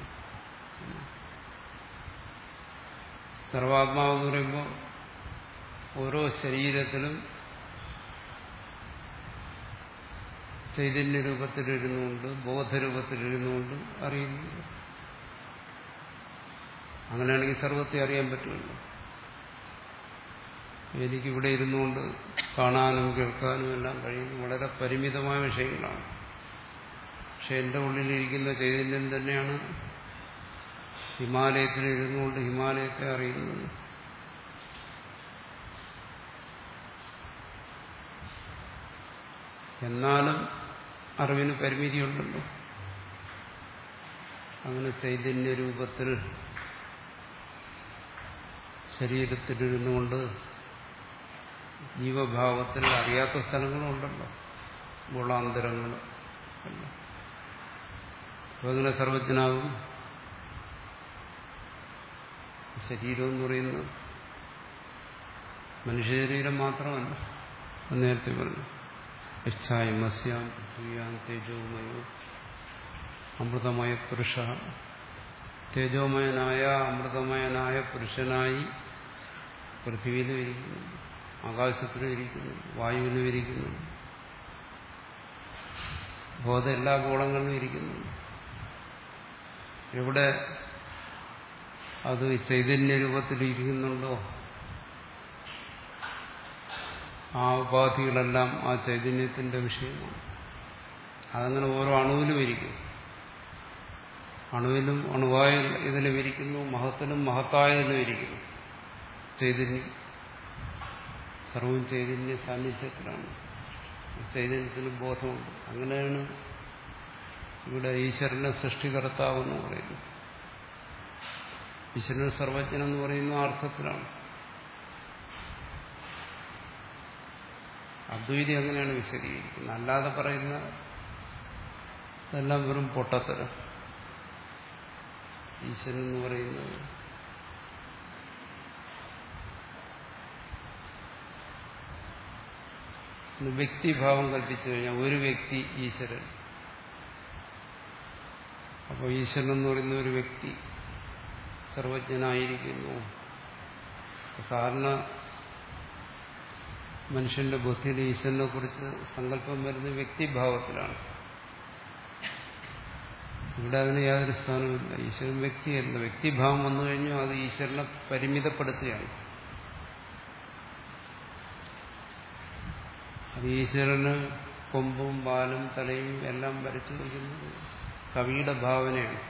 സർവാത്മാവെന്ന് പറയുമ്പോൾ ഓരോ ശരീരത്തിലും ചൈതന്യ രൂപത്തിലിരുന്നുകൊണ്ട് ബോധരൂപത്തിലിരുന്നുകൊണ്ട് അറിയുന്നു അങ്ങനെയാണെങ്കിൽ സർവത്തെ അറിയാൻ പറ്റുമല്ലോ എനിക്കിവിടെ ഇരുന്നുകൊണ്ട് കാണാനും കേൾക്കാനും എല്ലാം കഴിയുന്നു വളരെ പരിമിതമായ വിഷയങ്ങളാണ് പക്ഷെ എൻ്റെ ഉള്ളിലിരിക്കുന്ന ചൈതന്യം തന്നെയാണ് ഹിമാലയത്തിൽ ഇരുന്നുകൊണ്ട് ഹിമാലയത്തെ അറിയുന്നത് എന്നാലും അറിവിന് പരിമിതിയുണ്ടല്ലോ അങ്ങനെ ചൈതന്യ രൂപത്തിൽ ശരീരത്തിലിരുന്നുകൊണ്ട് ജീവഭാവത്തിൽ അറിയാത്ത സ്ഥലങ്ങളുണ്ടല്ലോ ഗുളാന്തരങ്ങൾ എല്ലാം അപ്പോൾ അങ്ങനെ സർവജ്ഞനാകും ശരീരം എന്ന് പറയുന്നത് മനുഷ്യശരീരം മാത്രമല്ല നേരത്തെ പറഞ്ഞു യച്ഛായം മസ്യാം പൃഥ്വിയാം തേജോമയോ അമൃതമയ പുരുഷ തേജോമയനായ അമൃതമയനായ പുരുഷനായി പൃഥ്വിയിലും ഇരിക്കുന്നു ആകാശത്തിലും ഇരിക്കുന്നു വായുവിലും ഇരിക്കുന്നു ബോധം എല്ലാ ഗോളങ്ങളിലും ഇരിക്കുന്നു എവിടെ അത് ചൈതന്യ രൂപത്തിൽ ഇരിക്കുന്നുണ്ടോ ആ ഉപാധികളെല്ലാം ആ ചൈതന്യത്തിന്റെ വിഷയമാണ് അതങ്ങനെ ഓരോ അണുവിലും ഇരിക്കും അണുവിലും അണുവായ ഇതിലും ഇരിക്കുന്നു മഹത്തിലും മഹത്തായതിലും ഇരിക്കുന്നു ചൈതന്യം സർവവും ചൈതന്യ സാന്നിധ്യത്തിലാണ് ചൈതന്യത്തിന് ബോധമുണ്ട് അങ്ങനെയാണ് ഇവിടെ ഈശ്വരനെ സൃഷ്ടികർത്താവെന്ന് പറയുന്നു ഈശ്വരൻ സർവജ്ഞൻ എന്ന് പറയുന്ന അർത്ഥത്തിലാണ് അദ്വൈതി അങ്ങനെയാണ് വിശദീകരിക്കുന്നത് അല്ലാതെ പറയുന്ന എല്ലാം വെറും പൊട്ടത്തരം ഈശ്വരൻ എന്ന് പറയുന്നത് വ്യക്തിഭാവം കൽപ്പിച്ചു കഴിഞ്ഞാൽ ഒരു വ്യക്തി ഈശ്വരൻ അപ്പോൾ ഈശ്വരൻ എന്ന് പറയുന്ന ഒരു വ്യക്തി സർവജ്ഞനായിരിക്കുന്നു സാധാരണ മനുഷ്യന്റെ ബുദ്ധിയിൽ ഈശ്വരനെ കുറിച്ച് സങ്കല്പം വരുന്നത് വ്യക്തിഭാവത്തിലാണ് ഇവിടെ അതിന് യാതൊരു സ്ഥാനമില്ല ഈശ്വരൻ വ്യക്തിയല്ല വ്യക്തിഭാവം വന്നു കഴിഞ്ഞാൽ അത് ഈശ്വരനെ പരിമിതപ്പെടുത്തുകയാണ് അത് ഈശ്വരന് കൊമ്പും പാലും തലയും എല്ലാം വരച്ചു വയ്ക്കുന്നത് കവിയുടെ ഭാവനയാണ്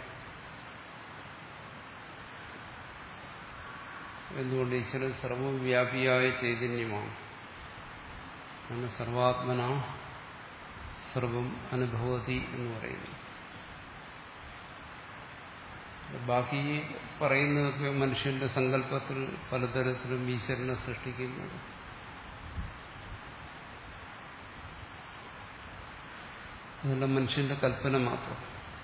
എന്തുകൊണ്ട് ഈശ്വരൻ സർവവ്യാപിയായ ചൈതന്യമാണ് അങ്ങനെ സർവാത്മന സർവം അനുഭവതി എന്ന് പറയുന്നു ബാക്കി പറയുന്നതൊക്കെ മനുഷ്യന്റെ സങ്കല്പത്തിൽ പലതരത്തിലും ഈശ്വരനെ സൃഷ്ടിക്കുന്നത് അതെല്ലാം മനുഷ്യന്റെ കൽപ്പന മാത്രം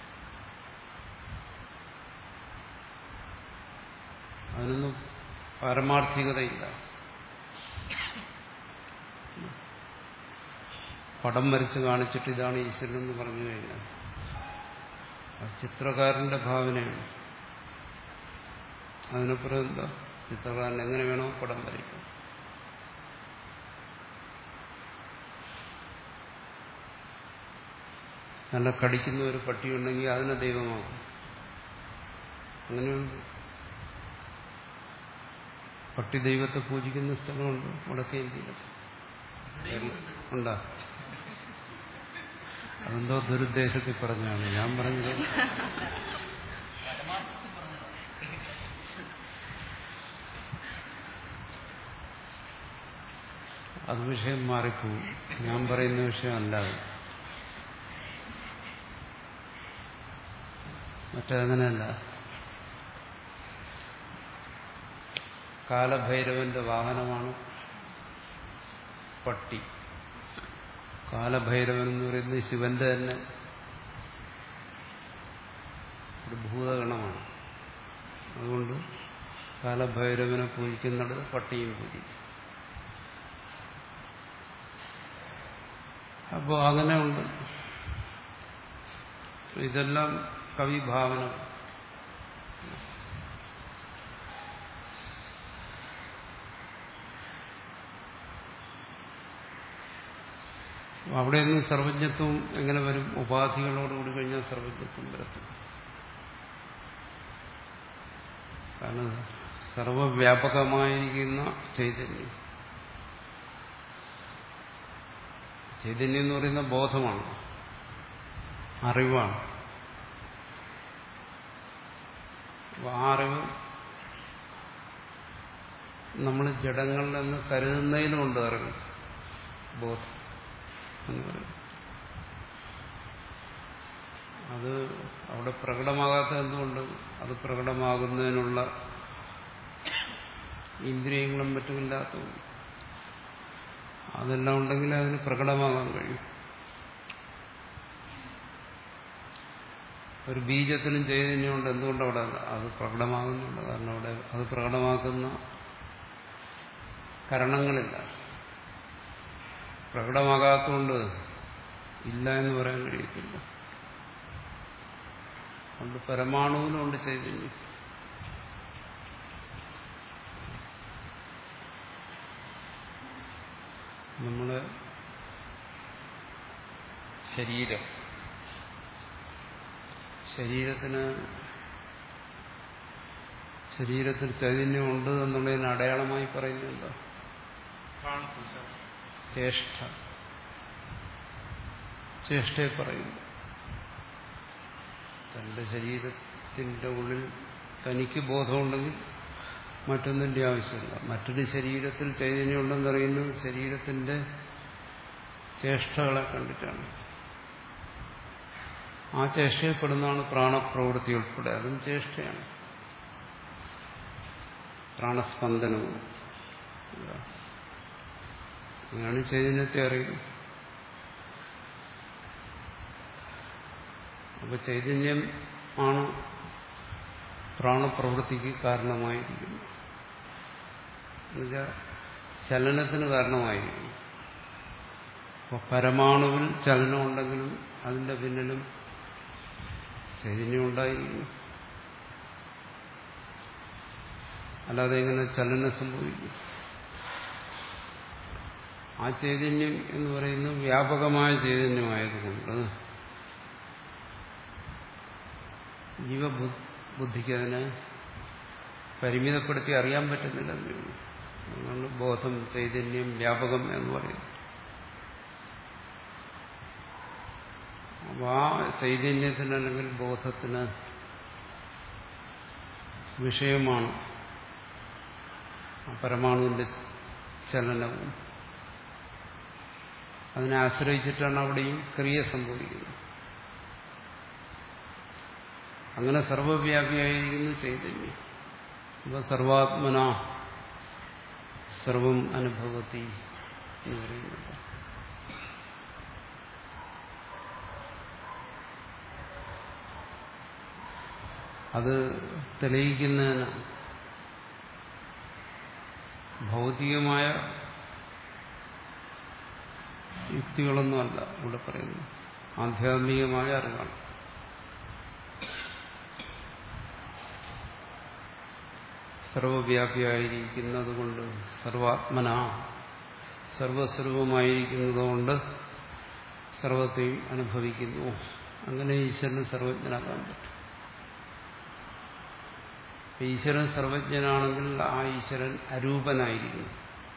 അതിനൊന്നും പാരമാർത്ഥികതയില്ല പടം വരച്ച് കാണിച്ചിട്ട് ഇതാണ് ഈശ്വരൻ എന്ന് പറഞ്ഞു കഴിഞ്ഞാൽ ആ ചിത്രകാരന്റെ ഭാവനയാണ് അതിനപ്പുറം എന്താ ചിത്രകാരൻ എങ്ങനെ വേണോ പടം വരയ്ക്കാം നല്ല കടിക്കുന്ന ഒരു പട്ടിയുണ്ടെങ്കിൽ അതിനെ ദൈവമാകും അങ്ങനെയുണ്ട് പട്ടി ദൈവത്തെ പൂജിക്കുന്ന സ്ഥലമുണ്ട് വടക്കേ ഇന്ത്യയിലൊക്കെ ഉണ്ടാ അതെന്തോ ദുരുദ്ദേശത്തിൽ പറഞ്ഞാണ് ഞാൻ പറഞ്ഞത് അത് വിഷയം മാറിപ്പോവും ഞാൻ പറയുന്ന വിഷയമല്ല അത് മറ്റേങ്ങനെയല്ല കാലഭൈരവന്റെ വാഹനമാണ് പട്ടി കാലഭൈരവൻ എന്ന് പറയുന്നത് ശിവന്റെ തന്നെ ഒരു ഭൂതഗണമാണ് അതുകൊണ്ട് കാലഭൈരവനെ പൂജിക്കുന്നിടത്ത് പട്ടിയും പൂജിക്കും അപ്പോൾ അങ്ങനെ ഉണ്ട് ഇതെല്ലാം കവിഭാവന അവിടെയൊന്നും സർവജ്ഞത്വം എങ്ങനെ വരും ഉപാധികളോടുകൂടി കഴിഞ്ഞാൽ സർവജ്ഞത്വം വരത്തില്ല കാരണം സർവവ്യാപകമായിരിക്കുന്ന ചൈതന്യം ചൈതന്യം എന്ന് പറയുന്ന ബോധമാണ് അറിവാണ് ആ അറിവ് നമ്മൾ ജഡങ്ങളിൽ നിന്ന് കരുതുന്നതിലുമുണ്ട് അറിവ് ബോധം എന്ന് പറയും അത് അവിടെ പ്രകടമാകാത്ത എന്തുകൊണ്ട് അത് പ്രകടമാകുന്നതിനുള്ള ഇന്ദ്രിയങ്ങളും മറ്റുമില്ലാത്തതുകൊണ്ട് അതെല്ലാം ഉണ്ടെങ്കിൽ അതിന് പ്രകടമാകാൻ കഴിയും ഒരു ബീജത്തിനും ചൈതന്യമുണ്ട് എന്തുകൊണ്ട് അവിടെ അത് പ്രകടമാകുന്നുണ്ട് കാരണം അവിടെ അത് പ്രകടമാക്കുന്ന കരണങ്ങളില്ല പ്രകടമാകാത്തതുകൊണ്ട് ഇല്ല എന്ന് പറയാൻ കഴിയത്തില്ല അതുകൊണ്ട് പരമാണുവിനുണ്ട് ചൈതന്യം നമ്മുടെ ശരീരം ശരീരത്തിന് ശരീരത്തിൽ ചൈതന്യമുണ്ട് എന്നുള്ളതിന് അടയാളമായി പറയുന്നുണ്ടോ ചേഷ്ട ചേഷ്ടയെ പറയുന്നു തന്റെ ശരീരത്തിന്റെ ഉള്ളിൽ തനിക്ക് ബോധമുണ്ടെങ്കിൽ മറ്റൊന്നിന്റെ ആവശ്യമില്ല മറ്റൊരു ശരീരത്തിൽ ചൈതന്യമുണ്ടെന്നറിയുന്നത് ശരീരത്തിന്റെ ചേഷ്ടകളെ കണ്ടിട്ടാണ് ആ ചേഷ്ടയപ്പെടുന്നതാണ് പ്രാണപ്രവൃത്തി ഉൾപ്പെടെ അതും ചേഷ്ടയാണ് പ്രാണസ്പന്ദനവും അങ്ങനെയാണ് ചൈതന്യത്തെ അറിയുന്നത് അപ്പൊ ചൈതന്യം ആണ് പ്രാണപ്രവൃത്തിക്ക് കാരണമായിരിക്കുന്നു എന്നുവെച്ചാൽ ചലനത്തിന് കാരണമായിരിക്കുന്നു അപ്പൊ പരമാണുവിൽ ചലനമുണ്ടെങ്കിലും അതിന്റെ പിന്നിലും ചൈതന്യം ഉണ്ടായിരിക്കുന്നു അല്ലാതെ എങ്ങനെ ചലനം സംഭവിക്കും ആ ചൈതന്യം എന്ന് പറയുന്നത് വ്യാപകമായ ചൈതന്യമായതുകൊണ്ട് ജീവബുദ്ധിക്ക് അതിനെ പരിമിതപ്പെടുത്തി അറിയാൻ പറ്റുന്നില്ല അതുകൊണ്ട് ബോധം ചൈതന്യം വ്യാപകം എന്ന് പറയും അപ്പോൾ ആ ചൈതന്യത്തിന് അല്ലെങ്കിൽ ബോധത്തിന് വിഷയമാണ് പരമാണുവിന്റെ ചലനവും അതിനെ ആശ്രയിച്ചിട്ടാണ് അവിടെയും ക്രിയ സംഭവിക്കുന്നത് അങ്ങനെ സർവവ്യാപിയായിരിക്കുന്നു ചൈതന്യം അപ്പൊ സർവാത്മന സർവം അനുഭവത്തി എന്ന് പറയുന്നത് അത് തെളിയിക്കുന്നതിന് ഭൗതികമായ യുക്തികളൊന്നുമല്ല ഇവിടെ പറയുന്നത് ആധ്യാത്മികമായ അറിവാണ് സർവവ്യാപിയായിരിക്കുന്നത് കൊണ്ട് സർവാത്മന സർവസ്വരൂപമായിരിക്കുന്നതുകൊണ്ട് സർവത്തെയും അനുഭവിക്കുന്നു അങ്ങനെ ഈശ്വരന് സർവജ്ഞനാകാൻ പറ്റും ഈശ്വരൻ സർവജ്ഞനാണെങ്കിൽ ആ ഈശ്വരൻ അരൂപനായിരിക്കുന്നു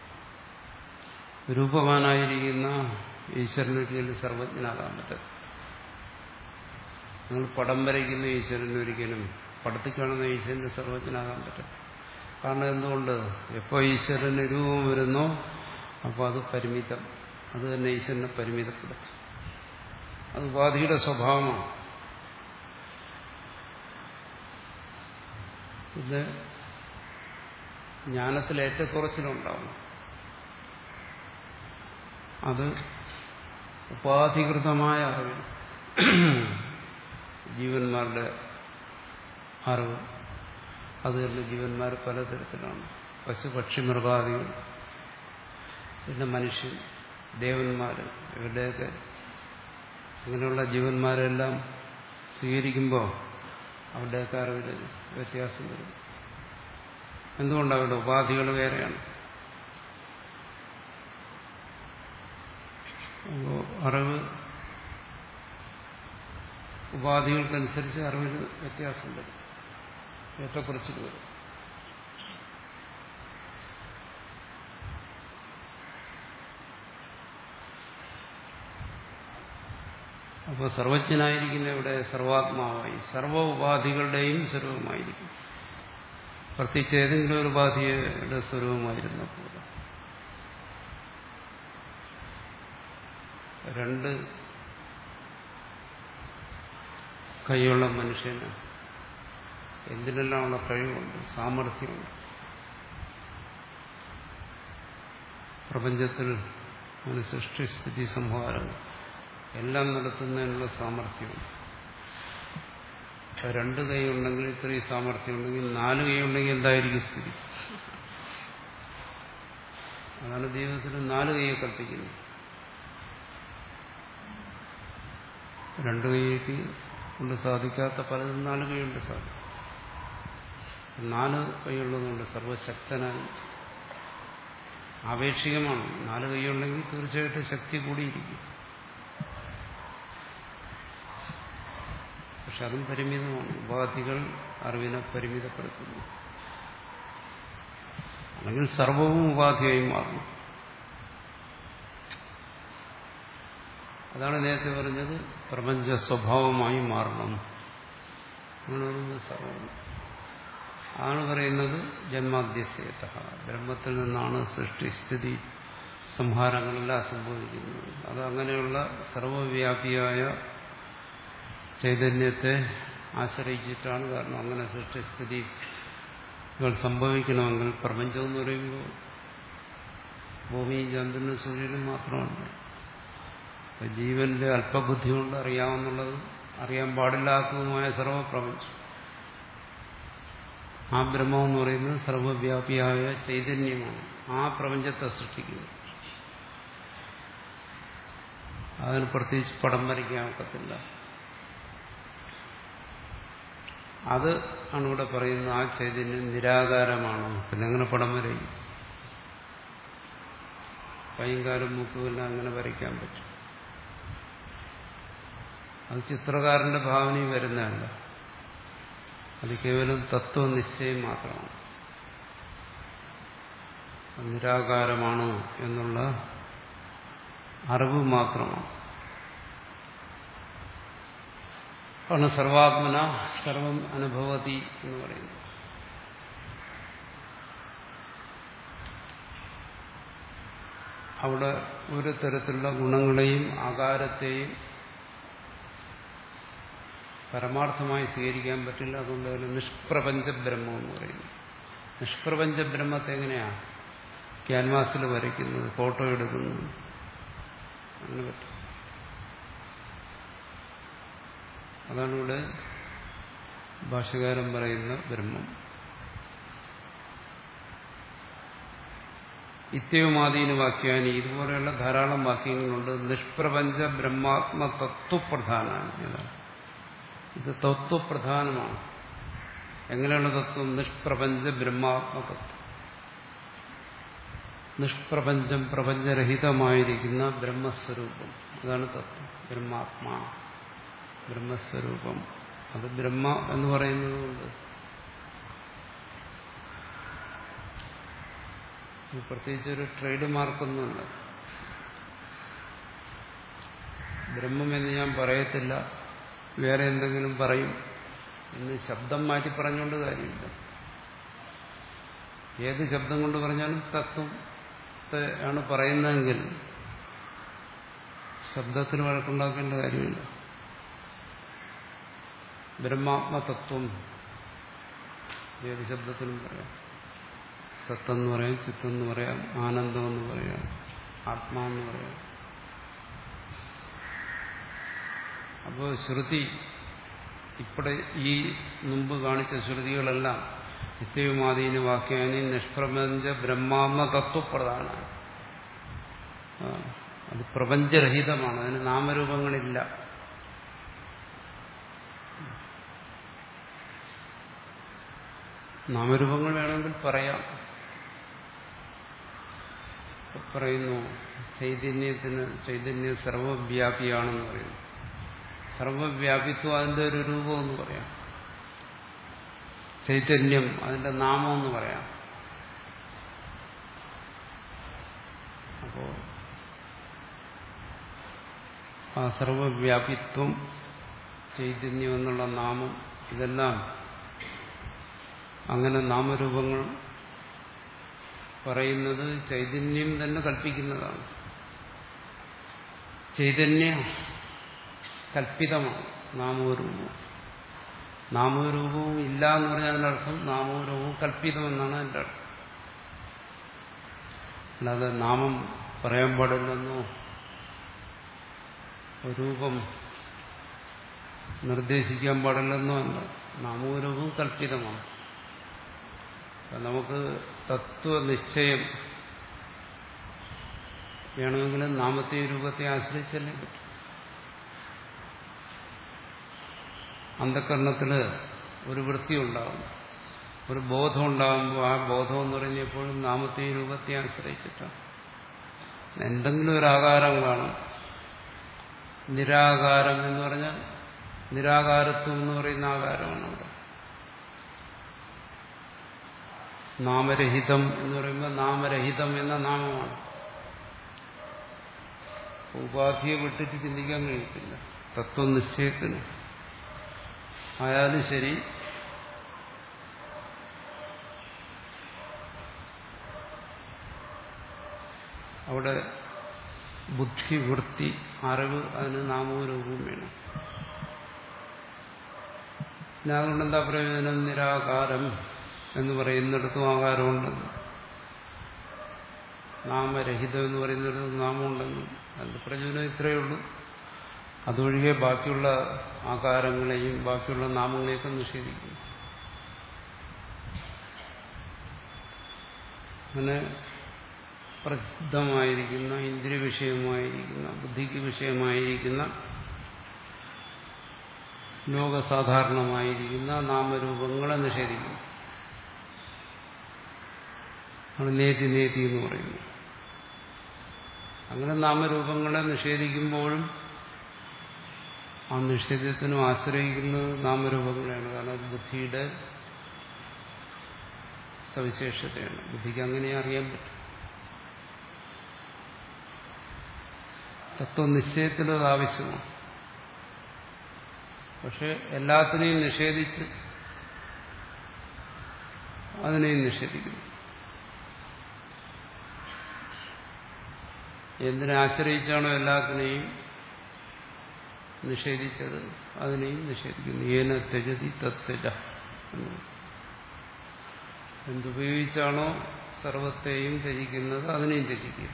രൂപവാനായിരിക്കുന്ന ഈശ്വരന് ഒരിക്കലും സർവജ്ഞനാകാൻ പറ്റും നിങ്ങൾ പടം വരയ്ക്കുന്ന ഈശ്വരന് ഒരിക്കലും പടത്തിൽ കാണുന്ന ഈശ്വരന് സർവജ്ഞനാകാൻ പറ്റും കാരണം എന്തുകൊണ്ട് എപ്പോൾ ഈശ്വരന് രൂപം വരുന്നോ അപ്പോൾ അത് പരിമിതം അത് തന്നെ ഈശ്വരനെ പരിമിതപ്പെടുത്തും അത് ഉപാധിയുടെ സ്വഭാവമാണ് പിന്നെ ജ്ഞാനത്തിൽ ഏറ്റക്കുറച്ചിലുണ്ടാവും അത് ഉപാധികൃതമായ അറിവ് ജീവന്മാരുടെ അറിവ് അത് തന്നെ ജീവന്മാർ പലതരത്തിലാണ് പശു പക്ഷി മൃഗാദികൾ പിന്നെ മനുഷ്യൻ ദേവന്മാർ ഇവരുടെയൊക്കെ അങ്ങനെയുള്ള ജീവന്മാരെല്ലാം സ്വീകരിക്കുമ്പോൾ അവരുടെയൊക്കെ അറിവിൽ വ്യത്യാസം വരും എന്തുകൊണ്ട് അവരുടെ ഉപാധികൾ വേറെയാണ് അപ്പോൾ അറിവ് ഉപാധികൾക്കനുസരിച്ച് അറിവിൽ വ്യത്യാസം വരും ഏറ്റക്കുറച്ചിൽ വരും അപ്പോൾ സർവജ്ഞനായിരിക്കുന്ന ഇവിടെ സർവാത്മാവായി സർവ ഉപാധികളുടെയും സ്വരൂപമായിരിക്കും പ്രത്യേകിച്ച് ഏതെങ്കിലും ഒരു ഉപാധിയുടെ സ്വരൂപമായിരുന്നപ്പോൾ രണ്ട് കൈയുള്ള മനുഷ്യന് എന്തിനെല്ലാമുള്ള കഴിവുണ്ട് സാമർഥ്യമുണ്ട് പ്രപഞ്ചത്തിൽ അവന് സൃഷ്ടിസ്ഥിതി സംഹാരം എല്ലാം നടത്തുന്നതിനുള്ള സാമർഥ്യമുണ്ട് രണ്ട് കൈ ഉണ്ടെങ്കിൽ ഇത്രയും സാമർഥ്യം ഉണ്ടെങ്കിൽ നാല് കൈ ഉണ്ടെങ്കിൽ എന്തായിരിക്കും സ്ഥിതി അതാണ് ദൈവത്തിന് നാല് കൈയെ കൽപ്പിക്കുന്നത് രണ്ട് കൈക്ക് കൊണ്ട് സാധിക്കാത്ത പലതും നാല് കൈകൊണ്ട് സാധിക്കും നാല് കൈയുള്ളതുകൊണ്ട് സർവശക്തനായി ആപേക്ഷികമാണ് നാല് കൈയുണ്ടെങ്കിൽ തീർച്ചയായിട്ടും ശക്തി കൂടിയിരിക്കും പക്ഷെ അതും പരിമിതമാണ് ഉപാധികൾ അറിവിനെ പരിമിതപ്പെടുത്തുന്നു അല്ലെങ്കിൽ സർവവും ഉപാധിയായി മാറുന്നു അതാണ് നേരത്തെ പറഞ്ഞത് പ്രപഞ്ച സ്വഭാവമായി മാറണം അങ്ങനെ പറയുന്നത് സർവം ആണ് പറയുന്നത് ജന്മാദ്യസ്യത ബ്രഹ്മത്തിൽ നിന്നാണ് സൃഷ്ടിസ്ഥിതി സംഹാരങ്ങളെല്ലാം സംഭവിക്കുന്നത് അത് അങ്ങനെയുള്ള സർവവ്യാപിയായ ചൈതന്യത്തെ ആശ്രയിച്ചിട്ടാണ് കാരണം അങ്ങനെ സൃഷ്ടിസ്ഥിതികൾ സംഭവിക്കണമെങ്കിൽ പ്രപഞ്ചം എന്ന് പറയുമ്പോൾ ഭൂമിയും ചന്ദ്രനും സൂര്യനും മാത്രമാണ് ജീവന്റെ അല്പബുദ്ധി കൊണ്ട് അറിയാമെന്നുള്ളതും അറിയാൻ പാടില്ലാത്തതുമായ സർവപ്രപഞ്ചം ആ ബ്രഹ്മം എന്ന് പറയുന്നത് സർവവ്യാപിയായ ചൈതന്യമാണ് ആ പ്രപഞ്ചത്തെ സൃഷ്ടിക്കുന്നത് അതിന് പ്രത്യേകിച്ച് പടം വരയ്ക്കാൻ ഒക്കത്തില്ല അത് ആണ് ഇവിടെ പറയുന്നത് ആ ചൈതന്യം നിരാകാരമാണ് പിന്നെ അങ്ങനെ പടം വരയും കൈകാലം മൂക്കുമെല്ലാം അങ്ങനെ വരയ്ക്കാൻ പറ്റും അത് ചിത്രകാരന്റെ ഭാവനയിൽ വരുന്നതല്ല അത് കേവലം തത്വനിശ്ചയം മാത്രമാണ് നിരാകാരമാണ് എന്നുള്ള അറിവ് മാത്രമാണ് ആണ് സർവാത്മന സർവം അനുഭവതി എന്ന് പറയുന്നത് അവിടെ ഒരു തരത്തിലുള്ള ഗുണങ്ങളെയും ആകാരത്തെയും പരമാർത്ഥമായി സ്വീകരിക്കാൻ പറ്റില്ല അതുകൊണ്ട് തന്നെ നിഷ്പ്രപഞ്ച ബ്രഹ്മം എന്ന് പറയുന്നു നിഷ്പ്രപഞ്ച ബ്രഹ്മത്തെ എങ്ങനെയാ ക്യാൻവാസിൽ വരയ്ക്കുന്നത് ഫോട്ടോ എടുക്കുന്നത് അങ്ങനെ പറ്റും അതാണ് ഇവിടെ ഭാഷകാരൻ പറയുന്ന ബ്രഹ്മം ഇത്യവുമാദീന വാക്യാനി ഇതുപോലെയുള്ള ധാരാളം വാക്യങ്ങളുണ്ട് നിഷ്പ്രപഞ്ച ബ്രഹ്മാത്മ തത്വപ്രധാനാണ് ഇതാണ് ഇത് തത്വപ്രധാനമാണ് എങ്ങനെയുള്ള തത്വം നിഷ്പ്രപഞ്ച ബ്രഹ്മാത്മ തത്വം നിഷ്പ്രപഞ്ചം പ്രപഞ്ചരഹിതമായിരിക്കുന്ന ബ്രഹ്മസ്വരൂപം അതാണ് തത്വം ബ്രഹ്മാത്മാ ബ്രഹ്മസ്വരൂപം അത് ബ്രഹ്മ എന്ന് പറയുന്നത് കൊണ്ട് പ്രത്യേകിച്ച് ഒരു ട്രേഡ് മാർക്കൊന്നുമല്ല ബ്രഹ്മം എന്ന് ഞാൻ പറയത്തില്ല വേറെ എന്തെങ്കിലും പറയും എന്ന് ശബ്ദം മാറ്റി പറഞ്ഞുകൊണ്ട് കാര്യമില്ല ഏത് ശബ്ദം കൊണ്ട് പറഞ്ഞാലും തത്വത്തെ ആണ് പറയുന്നതെങ്കിൽ ശബ്ദത്തിന് വഴക്കുണ്ടാക്കേണ്ട കാര്യമില്ല ബ്രഹ്മാത്മതത്വം ഏത് ശബ്ദത്തിനും പറയാം സത്തെന്ന് പറയാം ചിത്തെന്ന് പറയാം ആനന്ദമെന്ന് പറയാം ആത്മാവെന്ന് പറയാം അപ്പോൾ ശ്രുതി ഇപ്പടെ ഈ മുമ്പ് കാണിച്ച ശ്രുതികളെല്ലാം നിത്യവുമാദീന വാക്യാനി നിഷ്പ്രപഞ്ച ബ്രഹ്മാത്മ തത്വപ്രധാന അത് പ്രപഞ്ചരഹിതമാണ് അതിന് നാമരൂപങ്ങളില്ല നാമരൂപങ്ങൾ വേണമെങ്കിൽ പറയാം പറയുന്നു ചൈതന്യത്തിന് ചൈതന്യം സർവവ്യാപിയാണെന്ന് പറയുന്നു സർവവ്യാപിത്വം അതിന്റെ ഒരു രൂപമെന്ന് പറയാം ചൈതന്യം അതിന്റെ നാമമെന്ന് പറയാം അപ്പോ ആ സർവവ്യാപിത്വം ചൈതന്യം എന്നുള്ള നാമം ഇതെല്ലാം അങ്ങനെ നാമരൂപങ്ങൾ പറയുന്നത് ചൈതന്യം തന്നെ കൽപ്പിക്കുന്നതാണ് ചൈതന്യ കൽപ്പിതമാണ് നാമരൂപവും നാമരൂപവും ഇല്ല എന്ന് പറഞ്ഞാൽ അതിൻ്റെ അർത്ഥം നാമരൂപവും കൽപ്പിതമെന്നാണ് അതിൻ്റെ അർത്ഥം അല്ലാതെ നാമം പറയാൻ പാടില്ലെന്നോ രൂപം നിർദ്ദേശിക്കാൻ പാടില്ലെന്നോ അല്ല നാമരൂപവും കൽപ്പിതമാണ് നമുക്ക് തത്വനിശ്ചയം വേണമെങ്കിൽ നാമത്തെ രൂപത്തെ ആശ്രയിച്ചല്ലേ പറ്റും അന്ധകരണത്തിന് ഒരു വൃത്തി ഉണ്ടാകും ഒരു ബോധം ഉണ്ടാകുമ്പോൾ ആ ബോധം എന്ന് പറയുന്നത് എപ്പോഴും നാമത്തെ രൂപത്തെ ആശ്രയിച്ചിട്ടാണ് എന്തെങ്കിലും ഒരു ആകാരം കാണും നിരാകാരം എന്ന് പറഞ്ഞാൽ നിരാകാരത്വം എന്ന് പറയുന്ന ആകാരമാണ് അവിടെ നാമരഹിതം എന്ന് പറയുമ്പോൾ നാമരഹിതം എന്ന നാമമാണ് ഉപാധിയെ വിട്ടിട്ട് ചിന്തിക്കാൻ കഴിയത്തില്ല തത്വനിശ്ചയത്തിന് ആയാലും ശരി അവിടെ ബുദ്ധി വൃത്തി അറിവ് അതിന് നാമവും രൂപവും വേണം പിന്നെ അതുകൊണ്ട് എന്താ പ്രയോജനം നിരാകാരം എന്ന് പറയുന്നിടത്തും ആകാരമുണ്ടെന്ന് നാമരഹിതം എന്ന് പറയുന്നിടത്ത് നാമമുണ്ടെന്നും അതിന്റെ പ്രയോജനം ഇത്രയേ ഉള്ളൂ അതൊഴികെ ബാക്കിയുള്ള ആകാരങ്ങളെയും ബാക്കിയുള്ള നാമങ്ങളെയൊക്കെ നിഷേധിക്കുന്നു അങ്ങനെ പ്രസിദ്ധമായിരിക്കുന്ന ഇന്ദ്രിയ വിഷയമായിരിക്കുന്ന ബുദ്ധിക്ക് വിഷയമായിരിക്കുന്ന ലോകസാധാരണമായിരിക്കുന്ന നാമരൂപങ്ങളെ നിഷേധിക്കുന്നു ആണ് നേതി നേതി എന്ന് പറയുന്നു അങ്ങനെ നാമരൂപങ്ങളെ നിഷേധിക്കുമ്പോഴും ആ നിഷേധത്തിനും ആശ്രയിക്കുന്നത് നാമരൂപങ്ങളെയാണ് കാരണം അത് ബുദ്ധിയുടെ സവിശേഷതയാണ് ബുദ്ധിക്ക് അങ്ങനെ അറിയാൻ പറ്റും തത്വനിശ്ചയത്തിലും അത് ആവശ്യമാണ് പക്ഷെ എല്ലാത്തിനെയും നിഷേധിച്ച് അതിനെയും നിഷേധിക്കുന്നു എന്തിനെ ആശ്രയിച്ചാണോ എല്ലാത്തിനെയും നിഷേധിച്ചത് അതിനെയും നിഷേധിക്കുന്നു ഏന ത്യജതി തത്വജ എന്തുപയോഗിച്ചാണോ സർവത്തെയും ത്യജിക്കുന്നത് അതിനെയും ത്യജിക്കുക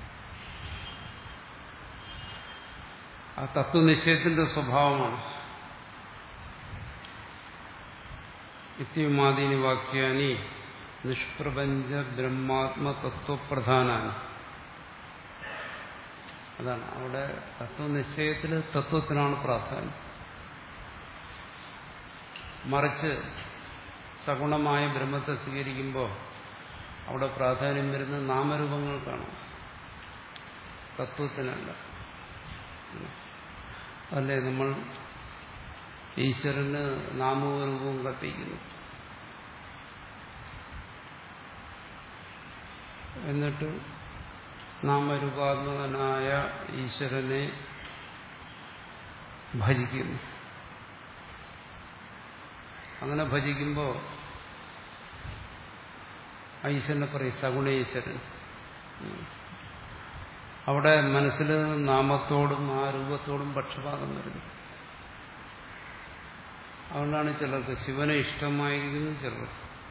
ആ തത്വനിശ്ചയത്തിന്റെ സ്വഭാവമാണ് ഇത്യമാദീനി വാക്യാനി നിഷ്പ്രപഞ്ച ബ്രഹ്മാത്മ തത്വപ്രധാനാണ് അതാണ് അവിടെ തത്വനിശ്ചയത്തിൽ തത്വത്തിനാണ് പ്രാധാന്യം മറിച്ച് സഗുണമായ ബ്രഹ്മത്തെ സ്വീകരിക്കുമ്പോൾ അവിടെ പ്രാധാന്യം വരുന്നത് നാമരൂപങ്ങൾക്കാണ് തത്വത്തിനല്ല അല്ലേ നമ്മൾ ഈശ്വരന് നാമവും രൂപവും കൽപ്പിക്കുന്നു എന്നിട്ട് നാമരൂപാത്മകനായ ഈശ്വരനെ ഭജിക്കുന്നു അങ്ങനെ ഭജിക്കുമ്പോൾ ഈശ്വരനെ പറയും സഗുണ ഈശ്വരൻ അവിടെ മനസ്സിൽ നാമത്തോടും ആ രൂപത്തോടും പക്ഷപാതം വരുന്നു അതുകൊണ്ടാണ് ചിലർക്ക് ശിവനെ ഇഷ്ടമായിരിക്കുന്നു ചിലർ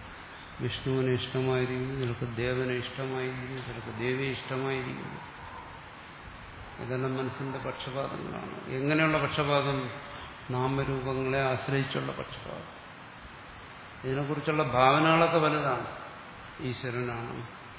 വിഷ്ണുവിനെ ഇഷ്ടമായിരിക്കുന്നു ചിലർക്ക് ദേവനെ ഇഷ്ടമായിരിക്കുന്നു ചിലർക്ക് ദേവിയെ ഇഷ്ടമായിരിക്കുന്നു ഇതെല്ലാം മനസ്സിന്റെ പക്ഷപാതങ്ങളാണ് എങ്ങനെയുള്ള പക്ഷപാതം നാമരൂപങ്ങളെ ആശ്രയിച്ചുള്ള പക്ഷപാതം ഇതിനെക്കുറിച്ചുള്ള ഭാവനകളൊക്കെ വലുതാണ് ഈശ്വരനാണ്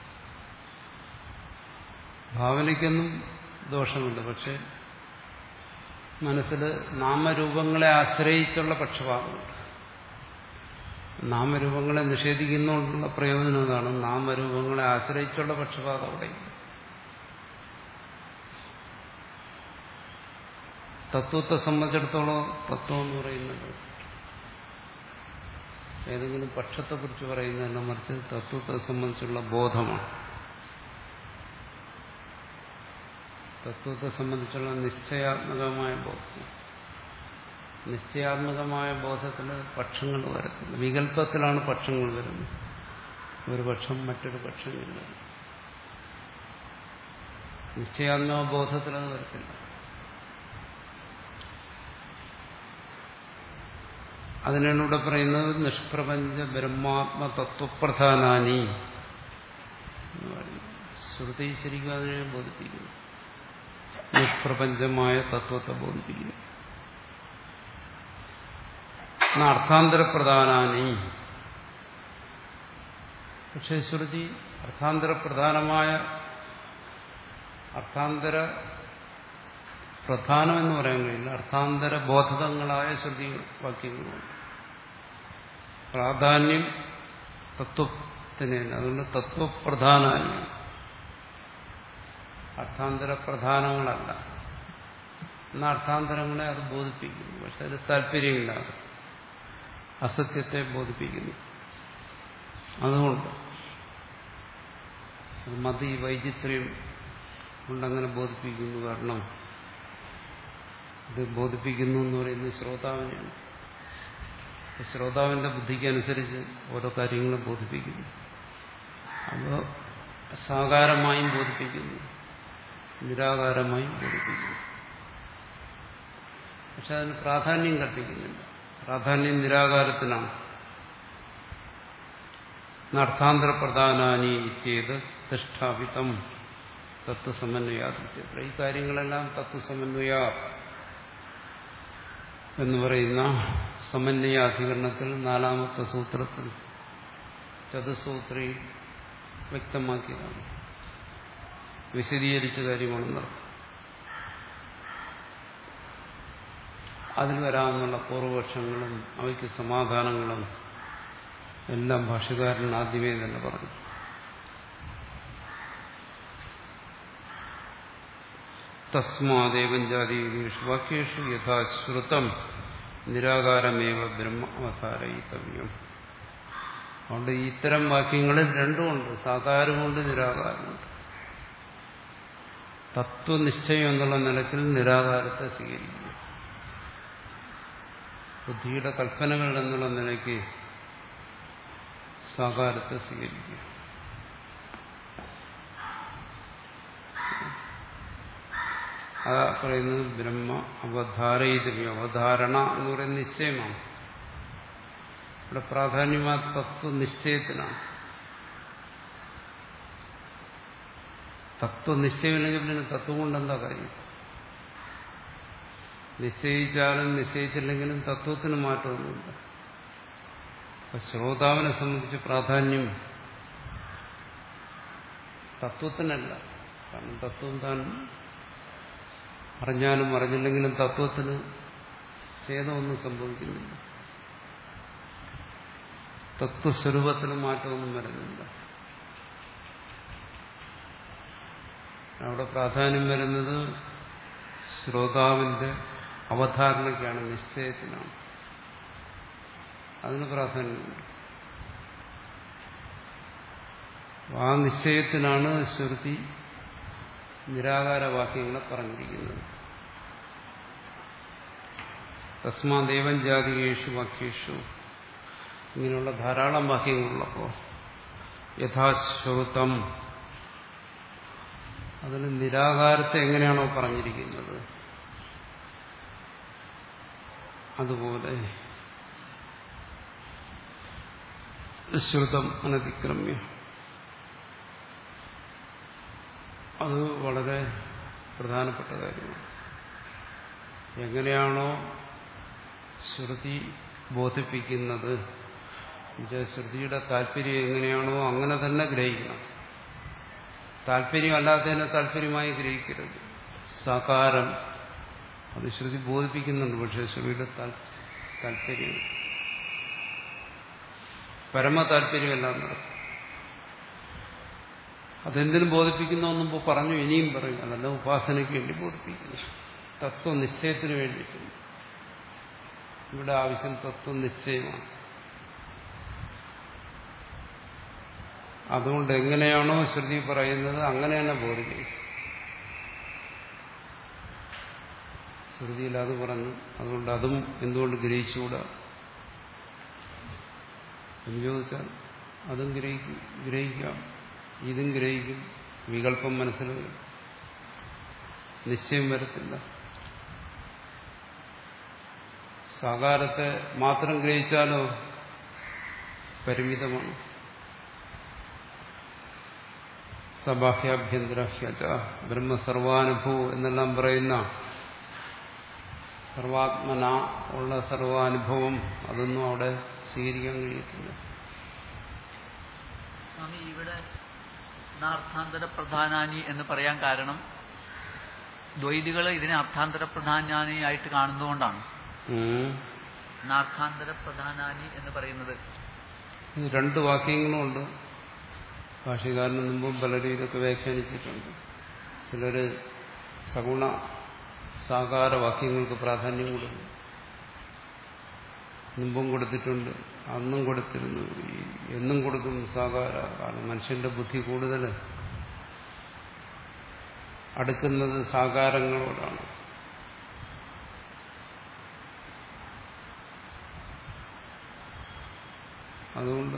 ഭാവനയ്ക്കൊന്നും ദോഷമില്ല പക്ഷെ മനസ്സിൽ നാമരൂപങ്ങളെ ആശ്രയിച്ചുള്ള പക്ഷപാതമുണ്ട് നാമരൂപങ്ങളെ നിഷേധിക്കുന്നതുകൊണ്ടുള്ള പ്രയോജനം അതാണ് നാമരൂപങ്ങളെ ആശ്രയിച്ചുള്ള പക്ഷപാതം അവിടെ തത്വത്തെ സംബന്ധിച്ചിടത്തോളം തത്വം എന്ന് പറയുന്നത് ഏതെങ്കിലും പക്ഷത്തെക്കുറിച്ച് പറയുന്നതല്ല മറിച്ച് തത്വത്തെ സംബന്ധിച്ചുള്ള ബോധമാണ് തത്വത്തെ സംബന്ധിച്ചുള്ള നിശ്ചയാത്മകമായ ബോധം നിശ്ചയാത്മകമായ ബോധത്തിൽ പക്ഷങ്ങൾ വരത്തില്ല വികല്പത്തിലാണ് പക്ഷങ്ങൾ വരുന്നത് ഒരു പക്ഷം മറ്റൊരു പക്ഷമില്ല നിശ്ചയാത്മക ബോധത്തിൽ അത് വരത്തില്ല അതിനാണ് ഇവിടെ പറയുന്നത് നിഷ്പ്രപഞ്ച ബ്രഹ്മാത്മ തത്വപ്രധാനാനി എന്ന് പറയുന്നത് ശ്രുതി ശരിക്കും അതിനെ ബോധിപ്പിക്കുന്നു നിഷ്പ്രപഞ്ചമായ തത്വത്തെ ബോധിപ്പിക്കുന്നു അർത്ഥാന്തരപ്രധാനാനി പക്ഷേ ശ്രുതി അർത്ഥാന്തരപ്രധാനമായ അർത്ഥാന്തര പ്രധാനമെന്ന് പറയാൻ കഴിയില്ല അർത്ഥാന്തര ബോധകങ്ങളായ ശ്രുതി വാക്യങ്ങളുണ്ട് പ്രാധാന്യം തത്വത്തിന് അതുകൊണ്ട് തത്വപ്രധാനാനി അർത്ഥാന്തര പ്രധാനങ്ങളല്ല എന്ന അർത്ഥാന്തരങ്ങളെ അത് ബോധിപ്പിക്കുന്നു പക്ഷെ അത് താല്പര്യമില്ല അസത്യത്തെ ബോധിപ്പിക്കുന്നു അതുകൊണ്ട് അത് മതി വൈചിത്ര്യം കൊണ്ടങ്ങനെ ബോധിപ്പിക്കുന്നു കാരണം ഇത് ബോധിപ്പിക്കുന്നു എന്ന് പറയുന്നത് ശ്രോതാവിനെയാണ് ശ്രോതാവിന്റെ ബുദ്ധിക്ക് അനുസരിച്ച് ഓരോ കാര്യങ്ങളും ബോധിപ്പിക്കുന്നു അപ്പോൾ സാകാരമായും ബോധിപ്പിക്കുന്നു നിരാകാരമായും ബോധിപ്പിക്കുന്നു പക്ഷെ അതിന് പ്രാധാന്യം കൽപ്പിക്കുന്നില്ല പ്രാധാന്യം നിരാകാരത്തിനാണ് അർത്ഥാന്തര പ്രധാനാനി ഇത്യേത് തിഷ്ഠാപിതം തത്വസമന്വയാദിത്യത്ര ഈ കാര്യങ്ങളെല്ലാം തത്വസമന്വയ എന്ന് പറയുന്ന സമന്വയാധികരണത്തിൽ നാലാമത്തെ സൂത്രത്തിൽ ചതുസൂത്രി വ്യക്തമാക്കിയതാണ് വിശദീകരിച്ച കാര്യമാണെന്ന് അതിൽ വരാമെന്നുള്ള പൂർവപക്ഷങ്ങളും അവയ്ക്ക് സമാധാനങ്ങളും എല്ലാം ഭാഷകാരൻ ആദ്യമേ തന്നെ പറഞ്ഞു തസ്മാദേവം ജാതീയേഷു വാക്യേഷു യഥാശ്രുതം നിരാകാരമേവ ബ്രഹ്മ അവതാരയിത്തവ്യം അതുകൊണ്ട് ഇത്തരം വാക്യങ്ങളിൽ രണ്ടുമുണ്ട് സാകാരമുണ്ട് നിരാകാരമുണ്ട് തത്വനിശ്ചയം എന്നുള്ള നിലയ്ക്ക് നിരാകാരത്തെ സ്വീകരിക്കുന്നു ബുദ്ധിയുടെ കൽപ്പനകൾ എന്നുള്ള നിലയ്ക്ക് സാകാരത്തെ സ്വീകരിക്കുക അതാ പറയുന്നത് ബ്രഹ്മ അവധാരയിതവ്യം അവധാരണ എന്ന് പറയുന്ന നിശ്ചയമാണ് ഇവിടെ പ്രാധാന്യമാ തത്വനിശ്ചയത്തിനാണ് തത്വനിശ്ചയമില്ലെങ്കിൽ പിന്നെ തത്വം കൊണ്ട് എന്താ കാര്യം നിശ്ചയിച്ചാലും നിശ്ചയിച്ചില്ലെങ്കിലും തത്വത്തിന് മാറ്റമൊന്നുമില്ല അപ്പൊ ശ്രോതാവിനെ സംബന്ധിച്ച് പ്രാധാന്യം തത്വത്തിനല്ല കാരണം തത്വം താൻ അറിഞ്ഞാലും അറിഞ്ഞില്ലെങ്കിലും തത്വത്തിന് ഛേദമൊന്നും സംഭവിക്കുന്നില്ല തത്വസ്വരൂപത്തിന് മാറ്റമൊന്നും വരുന്നില്ല അവിടെ പ്രാധാന്യം വരുന്നത് ശ്രോതാവിന്റെ അവധാരണയ്ക്കാണ് നിശ്ചയത്തിനാണ് അതിന് പ്രാധാന്യമുണ്ട് ആ നിശ്ചയത്തിനാണ് ശ്രുതി നിരാകാരവാക്യങ്ങളെ പറഞ്ഞിരിക്കുന്നത് തസ്മാദേവൻ ജാതികേഷു വാക്യേഷു ഇങ്ങനെയുള്ള ധാരാളം വാക്യങ്ങളുള്ളപ്പോൾ യഥാശ്രുതം അതിൽ നിരാകാരത്തെ എങ്ങനെയാണോ പറഞ്ഞിരിക്കുന്നത് അതുപോലെ ശ്രുതം അനതിക്രമ്യ അത് വളരെ പ്രധാനപ്പെട്ട കാര്യമാണ് എങ്ങനെയാണോ ശ്രുതി ബോധിപ്പിക്കുന്നത് എന്നുവെച്ചാൽ ശ്രുതിയുടെ താല്പര്യം എങ്ങനെയാണോ അങ്ങനെ തന്നെ ഗ്രഹിക്കണം താല്പര്യമല്ലാത്തതിനെ താല്പര്യമായി ഗ്രഹിക്കരുത് സാകാരം അത് ശ്രുതി ബോധിപ്പിക്കുന്നുണ്ട് പക്ഷേ ശ്രുതിയുടെ താല്പര്യം പരമ താല്പര്യമല്ല നടക്കും അതെന്തിനും ബോധിപ്പിക്കുന്ന മുമ്പ് പറഞ്ഞു ഇനിയും പറയും അതല്ല ഉപാസനയ്ക്ക് വേണ്ടി ബോധിപ്പിക്കുന്നു തത്വനിശ്ചയത്തിന് വേണ്ടിയിട്ട് ഇവിടെ ആവശ്യം തത്വനിശ്ചയമാണ് അതുകൊണ്ട് എങ്ങനെയാണോ ശ്രുതി പറയുന്നത് അങ്ങനെ തന്നെ ബോധിക്കും ശ്രുതിയിൽ അത് പറഞ്ഞു അതുകൊണ്ട് അതും എന്തുകൊണ്ട് ഗ്രഹിച്ചുകൂടാ എന്ന് ചോദിച്ചാൽ അതും ഗ്രഹിക്കും ഗ്രഹിക്കാം ഇതും ഗ്രഹിക്കും വികല്പം മനസ്സിൽ വരും നിശ്ചയം വരത്തില്ല സാകാരത്തെ മാത്രം ഗ്രഹിച്ചാലോ പരിമിതമാണ് സബാഹ്യാഭ്യന്തരഹ്യച ബ്രഹ്മസർവാനുഭവ എന്നെല്ലാം പറയുന്ന സർവാത്മന ഉള്ള സർവാനുഭവം അതൊന്നും അവിടെ സ്വീകരിക്കാൻ കഴിയത്തില്ല സ്വാമി ഇവിടെ അർത്ഥാന്തര പ്രധാനാനി എന്ന് പറയാൻ കാരണം ദ്വൈതികൾ ഇതിനെ അർത്ഥാന്തര പ്രധാനാനിയായിട്ട് കാണുന്നതുകൊണ്ടാണ് നാർത്ഥാന്തര പ്രധാനാനി എന്ന് പറയുന്നത് ഇത് രണ്ട് വാക്യങ്ങളുമുണ്ട് ഭാഷകാരന് മുമ്പും പലരും ഇതൊക്കെ വ്യാഖ്യാനിച്ചിട്ടുണ്ട് ചിലര് സഗുണ സാകാര വാക്യങ്ങൾക്ക് പ്രാധാന്യം കൊടുക്കും മുമ്പും കൊടുത്തിട്ടുണ്ട് അന്നും കൊടുത്തിരുന്നു എന്നും കൊടുക്കും സാകാര കാരണം മനുഷ്യന്റെ ബുദ്ധി കൂടുതൽ അടുക്കുന്നത് സാകാരങ്ങളോടാണ് അതുകൊണ്ട്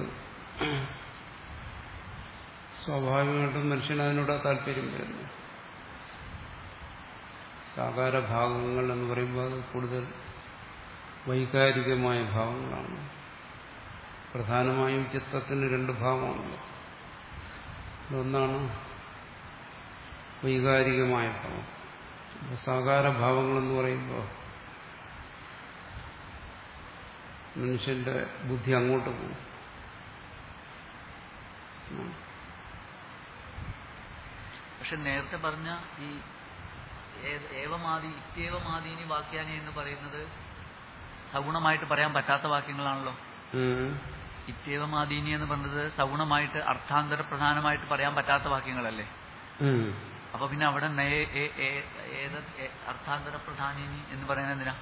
സ്വാഭാവികമായിട്ടും മനുഷ്യന് അതിനോട് താല്പര്യം വരുന്നു സാകാര ഭാഗങ്ങൾ എന്ന് പറയുമ്പോൾ അത് കൂടുതൽ വൈകാരികമായ ഭാവങ്ങളാണ് പ്രധാനമായും ചിത്രത്തിന് രണ്ട് ഭാവമാണല്ലോ ഒന്നാണ് വൈകാരികമായ ഭാവം സാകാര ഭാവങ്ങളെന്ന് പറയുമ്പോൾ മനുഷ്യന്റെ ബുദ്ധി അങ്ങോട്ട് പോകും പക്ഷെ നേരത്തെ പറഞ്ഞ ഈ ഏവമാതി ഇത്യവമാദീനി വാക്യാനി എന്ന് പറയുന്നത് സഗുണമായിട്ട് പറയാൻ പറ്റാത്ത വാക്യങ്ങളാണല്ലോ ഇത്യവമാദീനി എന്ന് പറഞ്ഞത് സഗുണമായിട്ട് അർത്ഥാന്തര പ്രധാനമായിട്ട് പറയാൻ പറ്റാത്ത വാക്യങ്ങളല്ലേ അപ്പൊ പിന്നെ അവിടെ അർത്ഥാന്തര പ്രധാനിനി എന്ന് പറയുന്നത് എന്തിനാ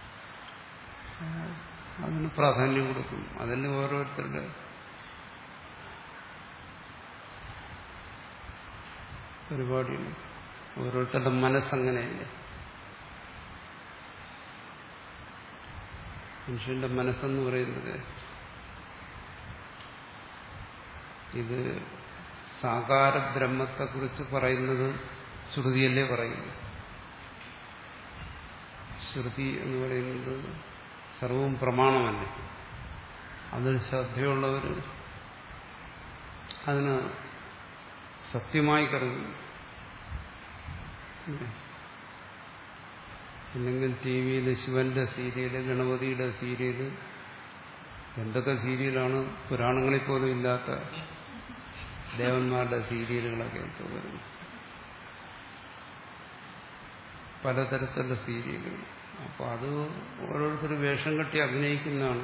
അതിന് പ്രാധാന്യം കൊടുക്കും അതിന് ഓരോരുത്തരുടെ പരിപാടിയുണ്ട് ഓരോരുത്തരുടെ മനസ്സങ്ങനെയല്ലേ മനുഷ്യന്റെ മനസ്സെന്ന് പറയുന്നത് ഇത് സാകാര ബ്രഹ്മത്തെക്കുറിച്ച് പറയുന്നത് ശ്രുതിയല്ലേ പറയുന്നു ശ്രുതി എന്ന് പറയുന്നത് സർവവും പ്രമാണമല്ലേ അതിൽ ശ്രദ്ധയുള്ളവർ അതിന് സത്യമായി കരുതുന്നു അല്ലെങ്കിൽ ടി വിയിൽ ശിവന്റെ സീരിയല് ഗണപതിയുടെ സീരിയല് എന്തൊക്കെ സീരിയലാണ് പുരാണങ്ങളിൽ പോലും ഇല്ലാത്ത ദേവന്മാരുടെ സീരിയലുകളൊക്കെ വരുന്നു പലതരത്തിലുള്ള സീരിയലുകൾ അപ്പോൾ അത് ഓരോരുത്തർ വേഷം കെട്ടി അഭിനയിക്കുന്നതാണ്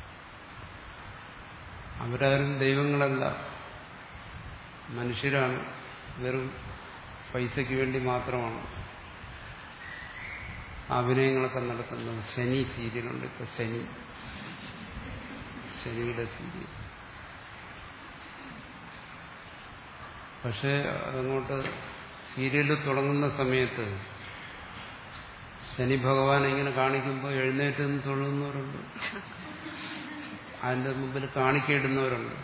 അവരാരും ദൈവങ്ങളല്ല മനുഷ്യരാണ് വെറും പൈസയ്ക്ക് വേണ്ടി മാത്രമാണ് അഭിനയങ്ങളൊക്കെ നടത്തുന്നത് ശനി സീരിയലുണ്ട് ഇപ്പൊ ശനി ശനിയുടെ സീരിയൽ പക്ഷെ അതങ്ങോട്ട് സീരിയൽ തുടങ്ങുന്ന സമയത്ത് ശനി ഭഗവാൻ ഇങ്ങനെ കാണിക്കുമ്പോൾ എഴുന്നേറ്റ് നിന്ന് തൊഴുന്നവരുണ്ട് അതിന്റെ മുമ്പിൽ കാണിക്കയിടുന്നവരുണ്ട്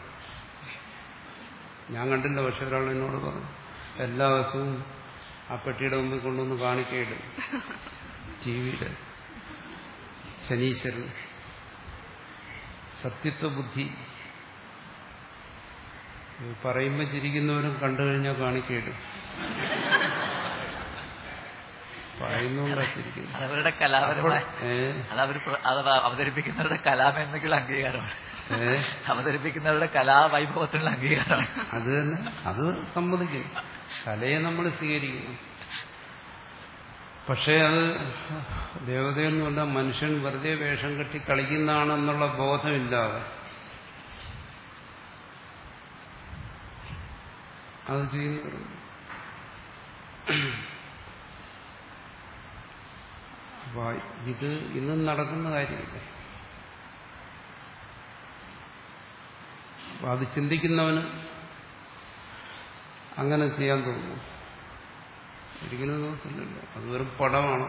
ഞാൻ കണ്ടില്ല പക്ഷെ ഒരാൾ എന്നോട് പറഞ്ഞു എല്ലാ ദിവസവും ആ പെട്ടിയുടെ മുമ്പിൽ കൊണ്ടുവന്ന് കാണിക്കയിടും ടി വിയുടെ ശനീശ്വരൻ സത്യത്വ ബുദ്ധി ഈ പറയുമ്പോൾ ചിരിക്കുന്നവരും കണ്ടു കഴിഞ്ഞാൽ കാണിക്കേടും പറയുന്നുകൊണ്ടാ ചിരിക്കുന്നു അതവരുടെ കലാപരമായ ഏ അതവർ അത് അവതരിപ്പിക്കുന്നവരുടെ കലാമെന്നുള്ള അംഗീകാരമാണ് ഏ അവതരിപ്പിക്കുന്നവരുടെ കലാവൈഭവത്തിനുള്ള അംഗീകാരമാണ് അത് തന്നെ അത് സമ്മതിക്കുന്നു കലയെ നമ്മൾ സ്വീകരിക്കുന്നു പക്ഷേ അത് ദേവതയൊന്നുമല്ല മനുഷ്യൻ വെറുതെ വേഷം കെട്ടി കളിക്കുന്നതാണെന്നുള്ള ബോധമില്ലാതെ അത് ചെയ്യുന്നവരുണ്ട് അപ്പൊ ഇത് ഇന്നും നടക്കുന്ന കാര്യമില്ല അപ്പൊ അത് ചിന്തിക്കുന്നവന് അങ്ങനെ ചെയ്യാൻ തോന്നുന്നു ഒരിക്കലും തോന്നില്ലല്ലോ അത് വെറും പടമാണ്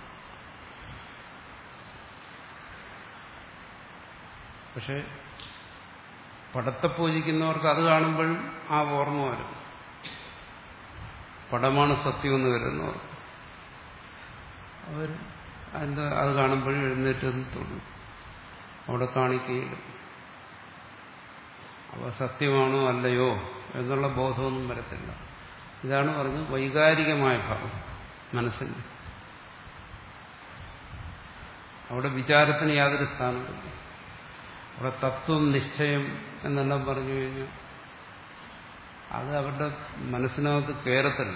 പക്ഷെ പടത്തെ പൂജിക്കുന്നവർക്ക് അത് കാണുമ്പോഴും ആ ഓർമ്മ വരും പടമാണ് സത്യമെന്ന് വരുന്നവർ അവർ എന്താ അത് കാണുമ്പോഴും എഴുന്നേറ്റ് തൊടും അവിടെ കാണിക്കുകയിടും അവ സത്യമാണോ അല്ലയോ എന്നുള്ള ബോധമൊന്നും വരത്തില്ല ഇതാണ് പറഞ്ഞത് വൈകാരികമായ ഭാവം മനസ്സിന്റെ അവിടെ വിചാരത്തിന് യാതൊരു സ്ഥാനമില്ല അവിടെ തത്വം നിശ്ചയം എന്നെല്ലാം പറഞ്ഞു കഴിഞ്ഞാൽ അത് അവരുടെ മനസ്സിനകത്ത് കയറത്തില്ല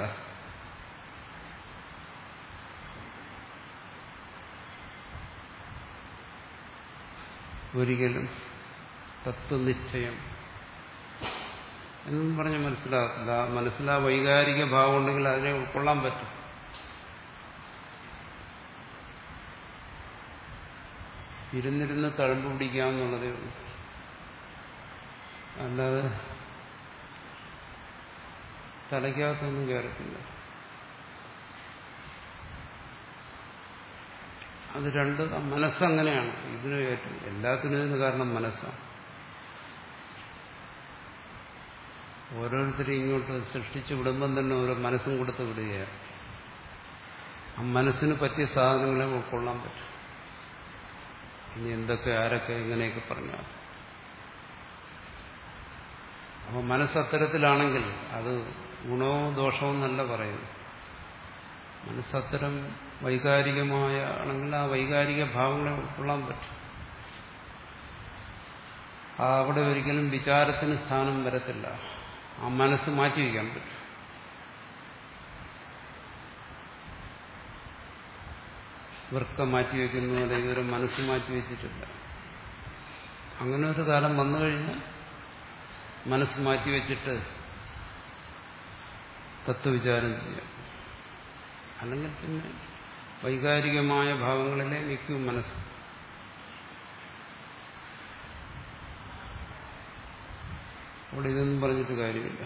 ഒരിക്കലും തത്വനിശ്ചയം എന്നും പറഞ്ഞ് മനസ്സിലാകത്തില്ല ആ മനസ്സിലാ വൈകാരിക ഭാവം ഉണ്ടെങ്കിൽ അതിനെ ഉൾക്കൊള്ളാൻ പറ്റും ഇരുന്നിരുന്ന് തഴമ്പ് പിടിക്കാമെന്നുള്ളതേ ഉള്ളൂ അല്ലാതെ തലയ്ക്കകത്തൊന്നും കയറത്തില്ല അത് രണ്ട് മനസ്സങ്ങനെയാണ് ഇതിന് ഏറ്റവും എല്ലാത്തിനും ഇതിന് കാരണം മനസ്സാണ് ഓരോരുത്തരും ഇങ്ങോട്ട് സൃഷ്ടിച്ചു വിടുമ്പം തന്നെ ഓരോ മനസ്സും കൊടുത്ത് വിടുകയാണ് ആ മനസ്സിന് പറ്റിയ സാധനങ്ങളെ ഉൾക്കൊള്ളാൻ പറ്റും ഇനി എന്തൊക്കെ ആരൊക്കെ എങ്ങനെയൊക്കെ പറഞ്ഞാൽ അപ്പോൾ മനസ്സ് അത്തരത്തിലാണെങ്കിൽ അത് ഗുണവും ദോഷവും എന്നല്ല പറയുന്നു മനസ്സത്തരം വൈകാരികമായ ആണെങ്കിൽ ആ വൈകാരിക ഭാവങ്ങളെ ഉൾക്കൊള്ളാൻ പറ്റും ആ അവിടെ ഒരിക്കലും വിചാരത്തിന് സ്ഥാനം വരത്തില്ല ആ മനസ്സ് മാറ്റിവെക്കാൻ പറ്റും വൃക്ക മാറ്റിവെക്കുന്ന പോലെ ഇതുവരെ മനസ്സ് മാറ്റിവെച്ചിട്ടില്ല അങ്ങനെ ഒരു കാലം വന്നു കഴിഞ്ഞാൽ മനസ്സ് മാറ്റിവെച്ചിട്ട് തത്വവിചാരം ചെയ്യാം അല്ലെങ്കിൽ പിന്നെ വൈകാരികമായ ഭാവങ്ങളിലെ നിൽക്കും മനസ്സ് അവിടെ ഇതൊന്നും പറഞ്ഞിട്ട് കാര്യമില്ല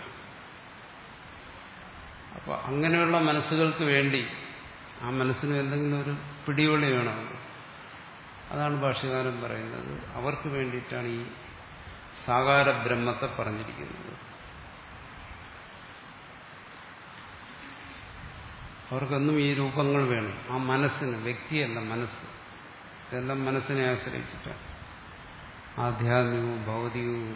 അപ്പൊ അങ്ങനെയുള്ള മനസ്സുകൾക്ക് വേണ്ടി ആ മനസ്സിന് എന്തെങ്കിലും ഒരു പിടിവള്ളി വേണമല്ലോ അതാണ് ഭാഷ്യകാരൻ പറയുന്നത് അവർക്ക് വേണ്ടിയിട്ടാണ് ഈ സാകാര ബ്രഹ്മത്തെ പറഞ്ഞിരിക്കുന്നത് അവർക്കൊന്നും ഈ രൂപങ്ങൾ വേണം ആ മനസ്സിന് വ്യക്തിയല്ല മനസ്സ് ഇതെല്ലാം മനസ്സിനെ ആശ്രയിച്ചിട്ടാണ് ആധ്യാത്മികവും ഭൗതികവും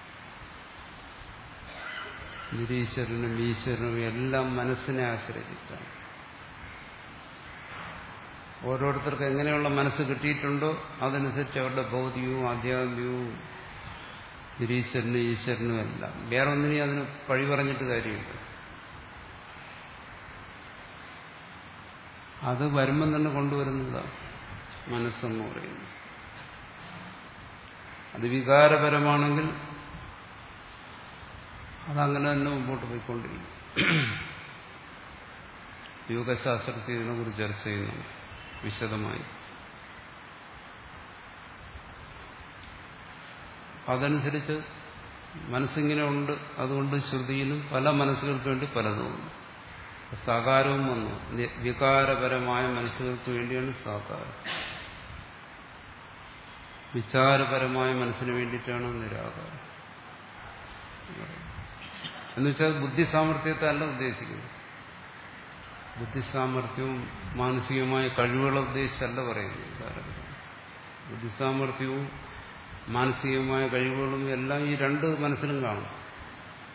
നിരീശ്വരനും ഈശ്വരനും എല്ലാം മനസ്സിനെ ആശ്രയിച്ചിട്ടാണ് ഓരോരുത്തർക്ക് എങ്ങനെയുള്ള മനസ്സ് കിട്ടിയിട്ടുണ്ടോ അതനുസരിച്ച് അവരുടെ ഭൗതികവും ആധ്യാത്മികവും നിരീശ്വരനും ഈശ്വരനും എല്ലാം വേറെ ഒന്നിനെയും അതിന് പഴി പറഞ്ഞിട്ട് കാര്യമില്ല അത് വരുമ്പം തന്നെ കൊണ്ടുവരുന്നതാണ് മനസ്സെന്ന് പറയുന്നത് അത് വികാരപരമാണെങ്കിൽ അതങ്ങനെ തന്നെ മുമ്പോട്ട് പോയിക്കൊണ്ടിരിക്കും യോഗശാസ്ത്രത്തിൽ ഇതിനെക്കുറിച്ച് ചർച്ച ചെയ്യുന്നു വിശദമായി അതനുസരിച്ച് മനസ്സിങ്ങനെ ഉണ്ട് അതുകൊണ്ട് ശ്രുതിയിലും പല മനസ്സുകൾക്ക് വേണ്ടി പലതുമുണ്ട് സാകാരവും വന്നു വികാരപരമായ മനസ്സുകൾക്ക് വേണ്ടിയാണ് സാകാരം വിചാരപരമായ മനസ്സിന് വേണ്ടിയിട്ടാണ് നിരാകാരം എന്നുവെച്ചാൽ ബുദ്ധി സാമർഥ്യത്തെ അല്ല ഉദ്ദേശിക്കുന്നത് ബുദ്ധിസാമർഥ്യവും മാനസികമായ കഴിവുകളെ ഉദ്ദേശിച്ചല്ല പറയുന്നത് ബുദ്ധിസാമർഥ്യവും മാനസികമായ കഴിവുകളും എല്ലാം ഈ രണ്ട് മനസ്സിലും കാണും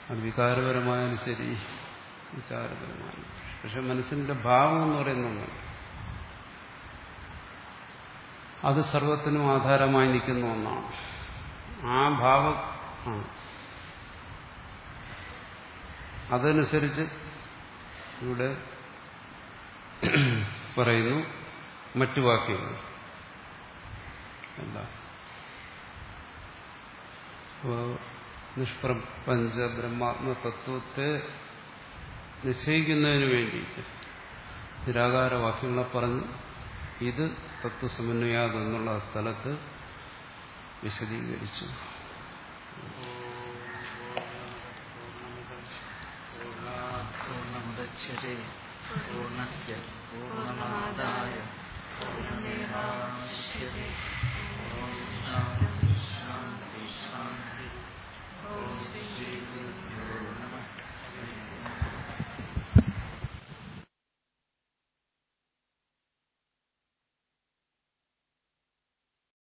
അത് വികാരപരമായാലും ശരി വിചാരപരമായാലും പക്ഷെ മനസ്സിന്റെ ഭാവം എന്ന് പറയുന്ന ഒന്നാണ് അത് സർവത്തിനും ആധാരമായി നിൽക്കുന്ന ഒന്നാണ് ആ ഭാവം ആണ് അതനുസരിച്ച് ഇവിടെ പറയുന്നു മറ്റു വാക്യങ്ങൾ എന്താ അപ്പോ നിഷ്പ്രപഞ്ച ബ്രഹ്മാത്മ തത്വത്തെ നിശ്ചയിക്കുന്നതിന് വേണ്ടിയിട്ട് നിരാകാര വാക്യങ്ങളെ പറഞ്ഞ് ഇത് തത്വസമന്വയാതെന്നുള്ള സ്ഥലത്ത് വിശദീകരിച്ചു പൂർണ്ണമുദച്യത്തെ പൂർണ്ണസ്യ പൂർണ്ണ